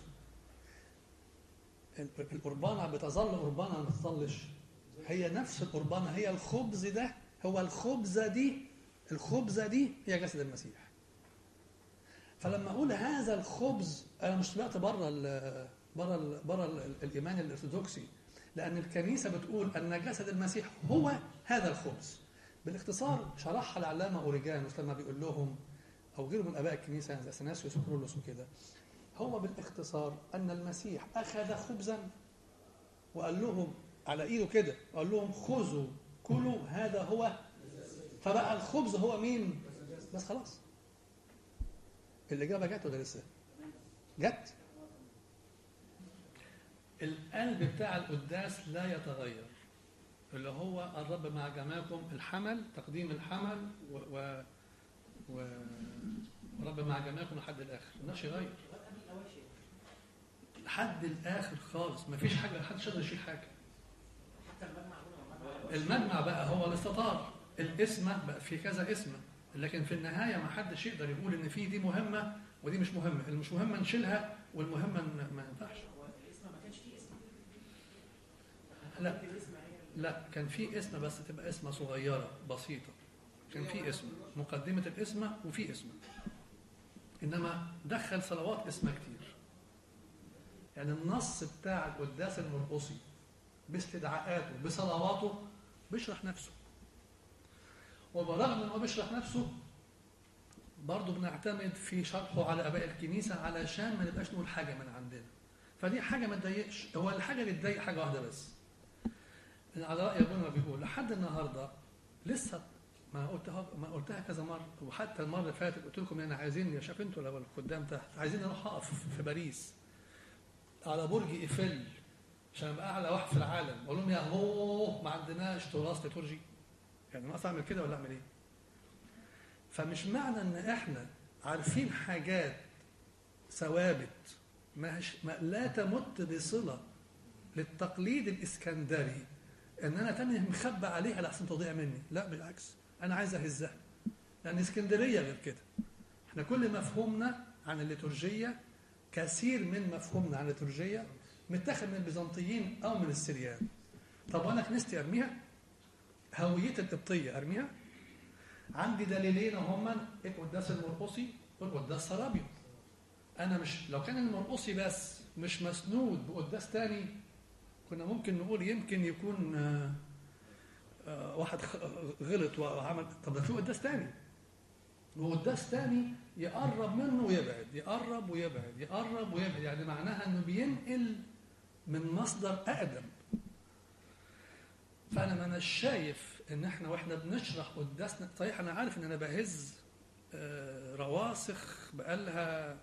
ال- القربانه بتظل قربانه ما بتظلش هي نفس القربانه هي الخبز ده هو الخبزه دي الخبزه دي هي جسد المسيح فلما اقول هذا الخبز انا مش طلعت بره ال بره ال بره ال الايمان الارثوذكسي لان الكنيسه بتقول ان جسد المسيح هو هذا الخبز بالاختصار شرحها العلامه اوريجانوس لما بيقول لهم او غيره من اباء الكنيسه يعني زي اثناسيوس وكرولوس وكده هو بالاختصار ان المسيح اخذ خبزا وقال لهم على ايده كده قال لهم خذوا كلوا هذا هو فبقى الخبز هو مين بس خلاص الإجابة جت ولا لسه؟ جت؟ القلب بتاع القداس لا يتغير اللي هو الرب مع جماعكم الحمل تقديم الحمل و, و... و... ورب مع جماعكم لحد الآخر مش يغير لحد الآخر خالص مفيش حاجة محدش يقدر يشيل حاجة حتى المجمع هنا المجمع بقى هو الاستطار الاسمة بقى في كذا اسمة لكن في النهاية ما حدش يقدر يقول إن في دي مهمة ودي مش مهمة اللي مش مهمة نشيلها والمهمة ن- ما ينفعش هو الاسم ما كانش فيه اسم لا الاسم هي لا كان في اسم بس تبقى اسمة صغيرة بسيطة كان في اسم مقدمة الاسمة وفي اسمة إنما دخل صلوات اسمها كتير يعني النص بتاع القداس المرقصي باستدعاءاته بصلواته بيشرح نفسه وبرغم انه بيشرح نفسه برضه بنعتمد في شرحه على اباء الكنيسه علشان ما نبقاش نقول حاجه من عندنا فدي حاجه ما تضايقش هو الحاجه اللي تضايق حاجه واحده بس إن على راي ابونا ما بيقول لحد النهارده لسه ما قلتها ما قلتها كذا مره وحتى المره اللي فاتت قلت لكم يعني عايزين يا شاف انتوا لو القدام تحت عايزين نروح اقف في باريس على برج ايفل عشان ابقى اعلى واحد في العالم اقول لهم يا هو ما عندناش تراث ليتورجي يعني ناقص اعمل كده ولا اعمل ايه؟ فمش معنى ان احنا عارفين حاجات ثوابت ما, هش ما لا تمت بصله للتقليد الاسكندري ان انا تاني مخبى عليها لحسن تضيع مني لا بالعكس انا عايز اهزها لان اسكندريه غير كده احنا كل مفهومنا عن الليتورجيه كثير من مفهومنا عن الليتورجيه متاخد من البيزنطيين او من السريان طب وانا كنيستي ارميها هويتي القبطيه ارميها عندي دليلين هما القداس المرقصي والقداس سرابيو انا مش لو كان المرقصي بس مش مسنود بقداس تاني كنا ممكن نقول يمكن يكون آه، آه، واحد خ- غلط وعمل طب ده في قداس تاني وقداس تاني يقرب منه ويبعد يقرب ويبعد يقرب ويبعد يعني معناها انه بينقل من مصدر اقدم فانا ما انا شايف ان احنا واحنا بنشرح قداسنا صحيح انا عارف ان انا بهز آه، رواسخ بقالها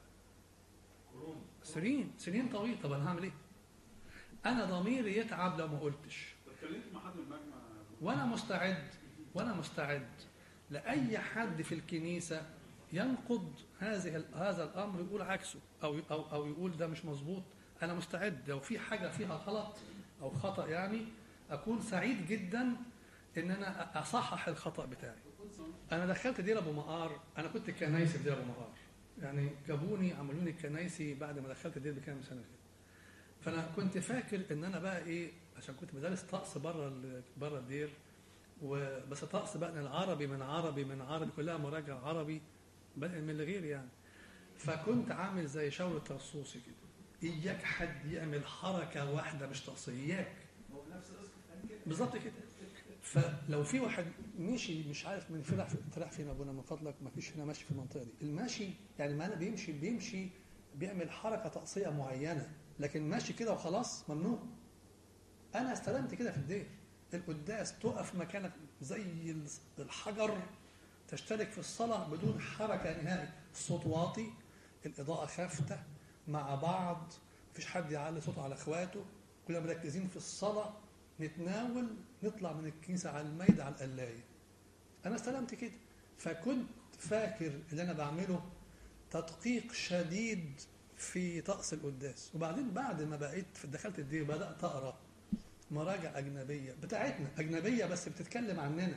سنين سنين طويله طب انا هعمل ايه؟ انا ضميري يتعب لو ما قلتش اتكلمت مع حد من المجمع وانا مستعد وانا مستعد لاي حد في الكنيسه ينقض هذه ال- هذا الامر يقول عكسه او او او يقول ده مش مظبوط انا مستعد لو في حاجه فيها غلط او خطا يعني اكون سعيد جدا ان انا اصحح الخطا بتاعي انا دخلت دير ابو مقار انا كنت كنايسي في دير ابو مقار يعني جابوني عملوني كنايسي بعد ما دخلت الدير بكام سنه كده فانا كنت فاكر ان انا بقى ايه عشان كنت بدرس طقس بره ال- بره الدير وبس طقس بقى العربي من عربي من عربي كلها مراجع عربي بقى من الغير يعني فكنت عامل زي شاول الترصوصي كده اياك حد يعمل حركه واحده مش تقصي اياك هو نفس الاسم كان كده بالظبط كده فلو في واحد مشي مش عارف من فرح فرح فين ابونا من فضلك ما فيش هنا ماشي في المنطقه دي الماشي يعني ما انا بيمشي بيمشي بيعمل حركه تقصيه معينه لكن ماشي كده وخلاص ممنوع انا استلمت كده في الدير القداس تقف مكانك زي الحجر تشترك في الصلاه بدون حركه نهائي الصوت واطي الاضاءه خافته مع بعض مفيش حد يعلي صوته على اخواته كلنا مركزين في الصلاه نتناول نطلع من الكنيسه على الميدة على القلايه انا استلمت كده فكنت فاكر اللي انا بعمله تدقيق شديد في طقس القداس وبعدين بعد ما بقيت دخلت الدين بدات اقرا مراجع اجنبيه بتاعتنا اجنبيه بس بتتكلم عننا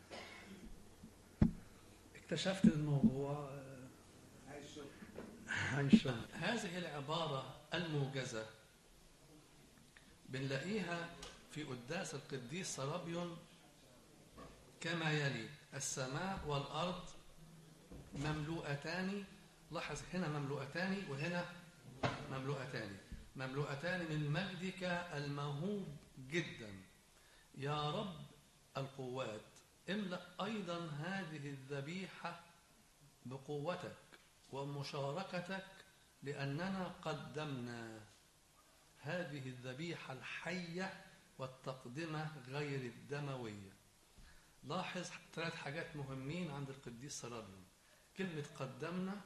اكتشفت الموضوع آه، عن شغل هذه العباره الموجزه بنلاقيها في قداس القديس سرابيون كما يلي السماء والارض مملوءتان لاحظ هنا مملوءتان وهنا مملوءتان مملوءتان من مجدك الموهوب جدا يا رب القوات املأ أيضا هذه الذبيحة بقوتك ومشاركتك لأننا قدمنا هذه الذبيحة الحية والتقدمة غير الدموية لاحظ ثلاث حاجات مهمين عند القديس سرابيون كلمة قدمنا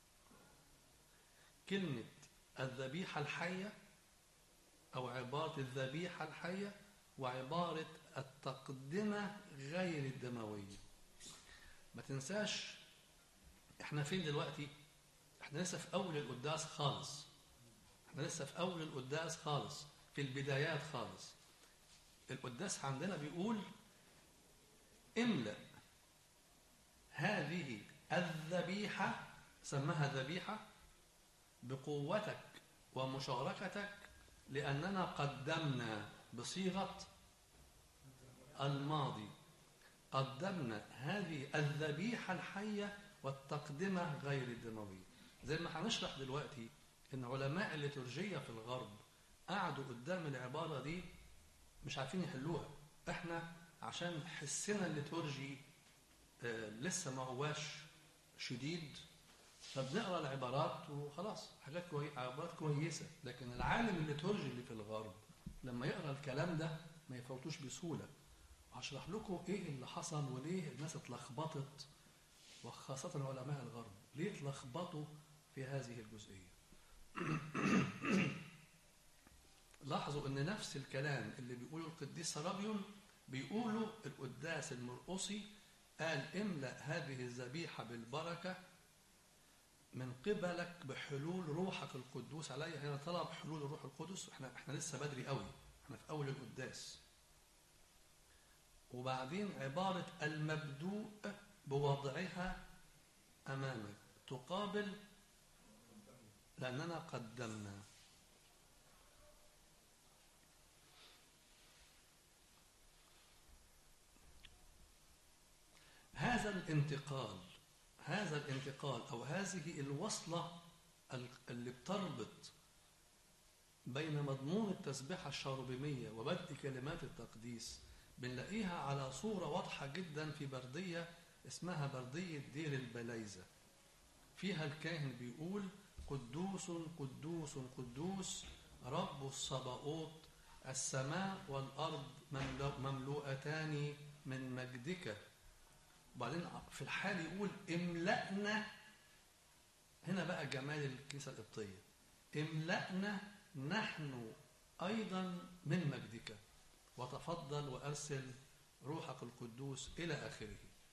كلمة الذبيحة الحية أو عبارة الذبيحة الحية وعبارة التقدمة غير الدموية ما تنساش احنا فين دلوقتي احنا لسه في أول القداس خالص احنا لسه في أول القداس خالص في البدايات خالص القداس عندنا بيقول املأ هذه الذبيحة سماها ذبيحة بقوتك ومشاركتك لأننا قدمنا بصيغة الماضي قدمنا هذه الذبيحة الحية والتقدمة غير الدموية زي ما هنشرح دلوقتي إن علماء الليتورجية في الغرب قعدوا قدام العبارة دي مش عارفين يحلوها احنا عشان حسنا الليتورجي آه، لسه ما هواش شديد فبنقرا العبارات وخلاص حاجات كوي... عبارات كويسه لكن العالم الليتورجي اللي في الغرب لما يقرا الكلام ده ما يفوتوش بسهوله هشرح لكم ايه اللي حصل وليه الناس اتلخبطت وخاصه علماء الغرب ليه اتلخبطوا في هذه الجزئيه لاحظوا ان نفس الكلام اللي بيقوله القديس سرابيون بيقوله القداس المرقصي قال املأ هذه الذبيحة بالبركة من قبلك بحلول روحك القدوس علي هنا طلب حلول الروح القدس احنا احنا لسه بدري قوي احنا في اول القداس وبعدين عبارة المبدوء بوضعها امامك تقابل لاننا قدمنا هذا الانتقال هذا الانتقال او هذه الوصله ال- اللي بتربط بين مضمون التسبيحه الشاربيميه وبدء كلمات التقديس بنلاقيها على صوره واضحه جدا في برديه اسمها برديه دير البلايزه فيها الكاهن بيقول قدوس قدوس قدوس رب الصباؤوت السماء والارض مملو- مملوءتان من مجدك وبعدين في الحال يقول املأنا هنا بقى جمال الكنيسة القبطية املأنا نحن أيضا من مجدك وتفضل وأرسل روحك القدوس إلى آخره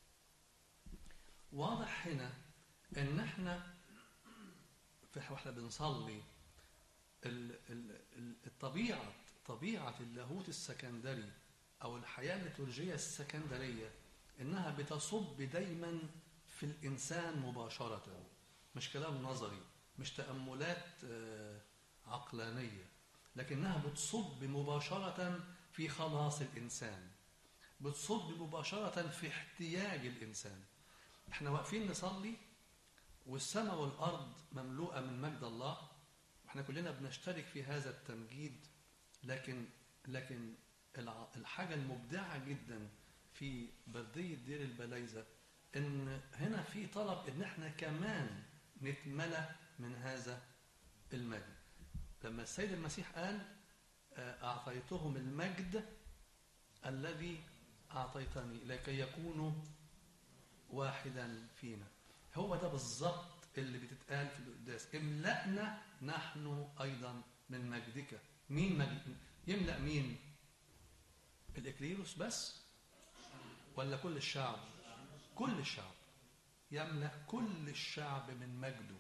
واضح هنا إن احنا في واحنا بنصلي ال- ال- ال- الطبيعة طبيعة اللاهوت السكندري أو الحياة الليتورجية السكندرية إنها بتصب دايما في الإنسان مباشرة مش كلام نظري مش تأملات آه، عقلانية لكنها بتصب مباشرة في خلاص الإنسان بتصب مباشرة في احتياج الإنسان احنا واقفين نصلي والسماء والأرض مملوءة من مجد الله واحنا كلنا بنشترك في هذا التمجيد لكن لكن الع- الحاجة المبدعة جدا في بردية دير البلايزة ان هنا في طلب ان احنا كمان نتملى من هذا المجد لما السيد المسيح قال آه، اعطيتهم المجد الذي اعطيتني لكي يكونوا واحدا فينا هو ده بالظبط اللي بتتقال في القداس املأنا نحن ايضا من مجدك مين مجد يملأ مين الإكليروس بس ولا كل الشعب كل الشعب يملأ كل الشعب من مجده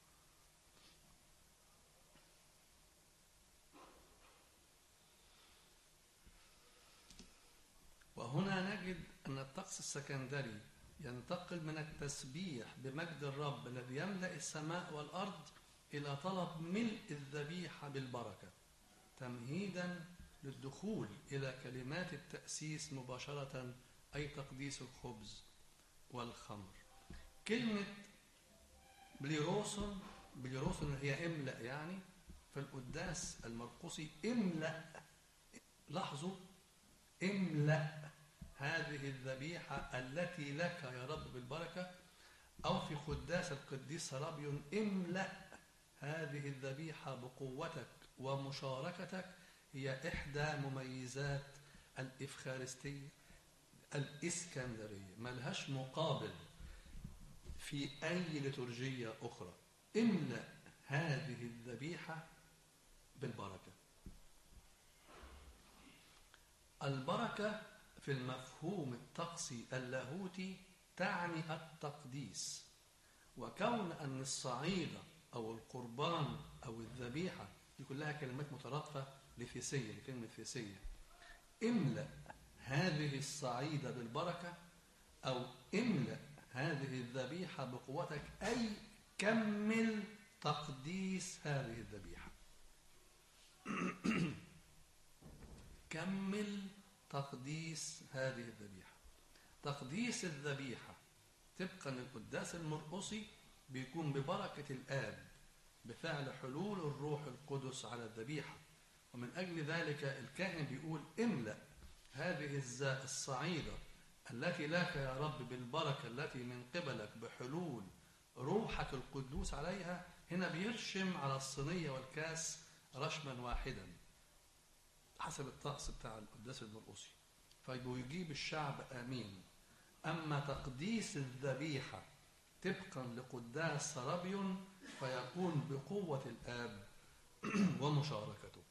وهنا نجد أن الطقس السكندري ينتقل من التسبيح بمجد الرب الذي يملأ السماء والأرض إلى طلب ملء الذبيحة بالبركة تمهيدا للدخول إلى كلمات التأسيس مباشرة أي تقديس الخبز والخمر كلمة بليروسون بليروسون هي املأ يعني في القداس المرقسي املأ لاحظوا املأ هذه الذبيحة التي لك يا رب بالبركة أو في قداس القديس سرابيون املأ هذه الذبيحة بقوتك ومشاركتك هي إحدى مميزات الإفخارستية الإسكندرية ملهاش مقابل في أي لترجية أخرى املأ هذه الذبيحة بالبركة البركة في المفهوم الطقسي اللاهوتي تعني التقديس وكون أن الصعيدة أو القربان أو الذبيحة دي كلها كلمات مترادفة لفيسية لكلمة فيسية املأ هذه الصعيدة بالبركة أو املأ هذه الذبيحة بقوتك أي كمل تقديس هذه الذبيحة كمل تقديس هذه الذبيحة تقديس الذبيحة طبقا للقداس المرقصي بيكون ببركة الآب بفعل حلول الروح القدس على الذبيحة ومن أجل ذلك الكاهن بيقول املأ هذه الز- الصعيدة التي لك يا رب بالبركة التي من قبلك بحلول روحك القدوس عليها هنا بيرشم على الصينية والكاس رشما واحدا حسب الطقس بتاع القداس المرقسي فيجيب الشعب آمين أما تقديس الذبيحة طبقا لقداس سرابيون فيكون بقوة الآب ومشاركته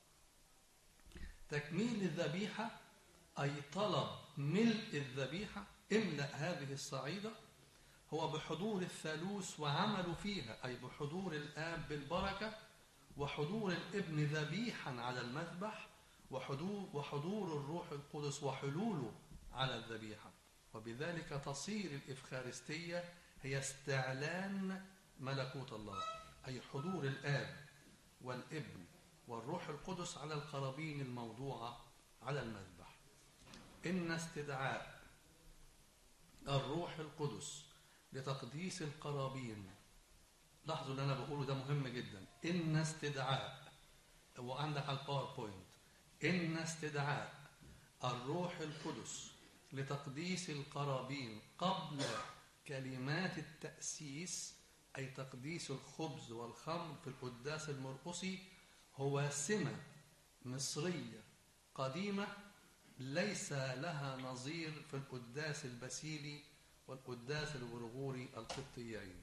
تكميل الذبيحة أي طلب ملء الذبيحة املأ هذه الصعيدة هو بحضور الثالوث وعمله فيها أي بحضور الآب بالبركة وحضور الابن ذبيحا على المذبح وحضور, وحضور الروح القدس وحلوله على الذبيحة وبذلك تصير الإفخارستية هي استعلان ملكوت الله أي حضور الآب والابن والروح القدس على القرابين الموضوعة على المذبح إن استدعاء الروح القدس لتقديس القرابين لاحظوا اللي أنا بقوله ده مهم جدا إن استدعاء وعندك على الباوربوينت إن استدعاء الروح القدس لتقديس القرابين قبل كلمات التأسيس أي تقديس الخبز والخمر في القداس المرقسي هو سمة مصرية قديمة ليس لها نظير في القداس البسيلي والقداس الغرغوري القبطيين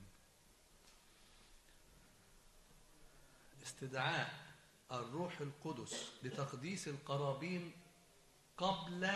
استدعاء الروح القدس لتقديس القرابين قبل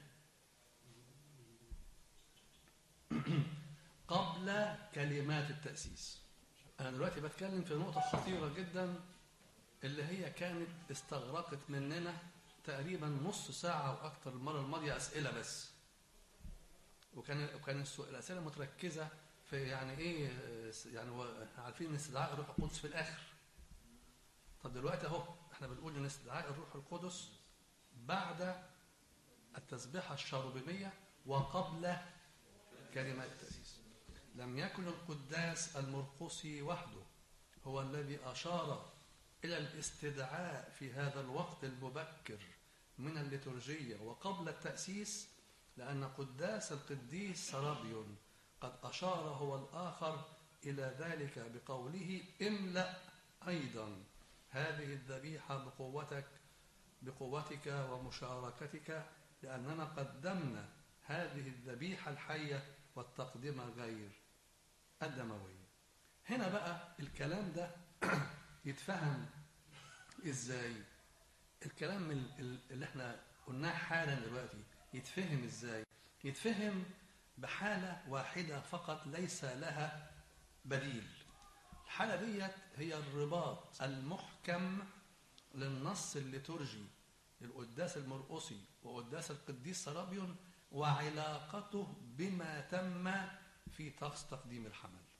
قبل كلمات التأسيس أنا دلوقتي بتكلم في نقطة خطيرة جدا اللي هي كانت استغرقت مننا تقريبا نص ساعة وأكثر المرة الماضية أسئلة بس وكان وكان السؤال الأسئلة متركزة في يعني إيه يعني هو عارفين إن استدعاء الروح القدس في الآخر طب دلوقتي أهو إحنا بنقول إن استدعاء الروح القدس بعد التسبيحة الشاروبيمية وقبل كلمات التأسيس لم يكن القداس المرقسي وحده هو الذي أشار إلى الاستدعاء في هذا الوقت المبكر من الليتورجية وقبل التأسيس لأن قداس القديس سرابيون قد أشار هو الآخر إلى ذلك بقوله املأ أيضا هذه الذبيحة بقوتك بقوتك ومشاركتك لأننا قدمنا هذه الذبيحة الحية والتقدمة غير الدموية هنا بقى الكلام ده يتفهم ازاي الكلام ال- ال- اللي احنا قلناه حالا دلوقتي يتفهم ازاي يتفهم بحالة واحدة فقط ليس لها بديل الحالة ديت هي الرباط المحكم للنص الليتورجي للقداس المرقصي وقداس القديس سرابيون وعلاقته بما تم في طقس تقديم الحمل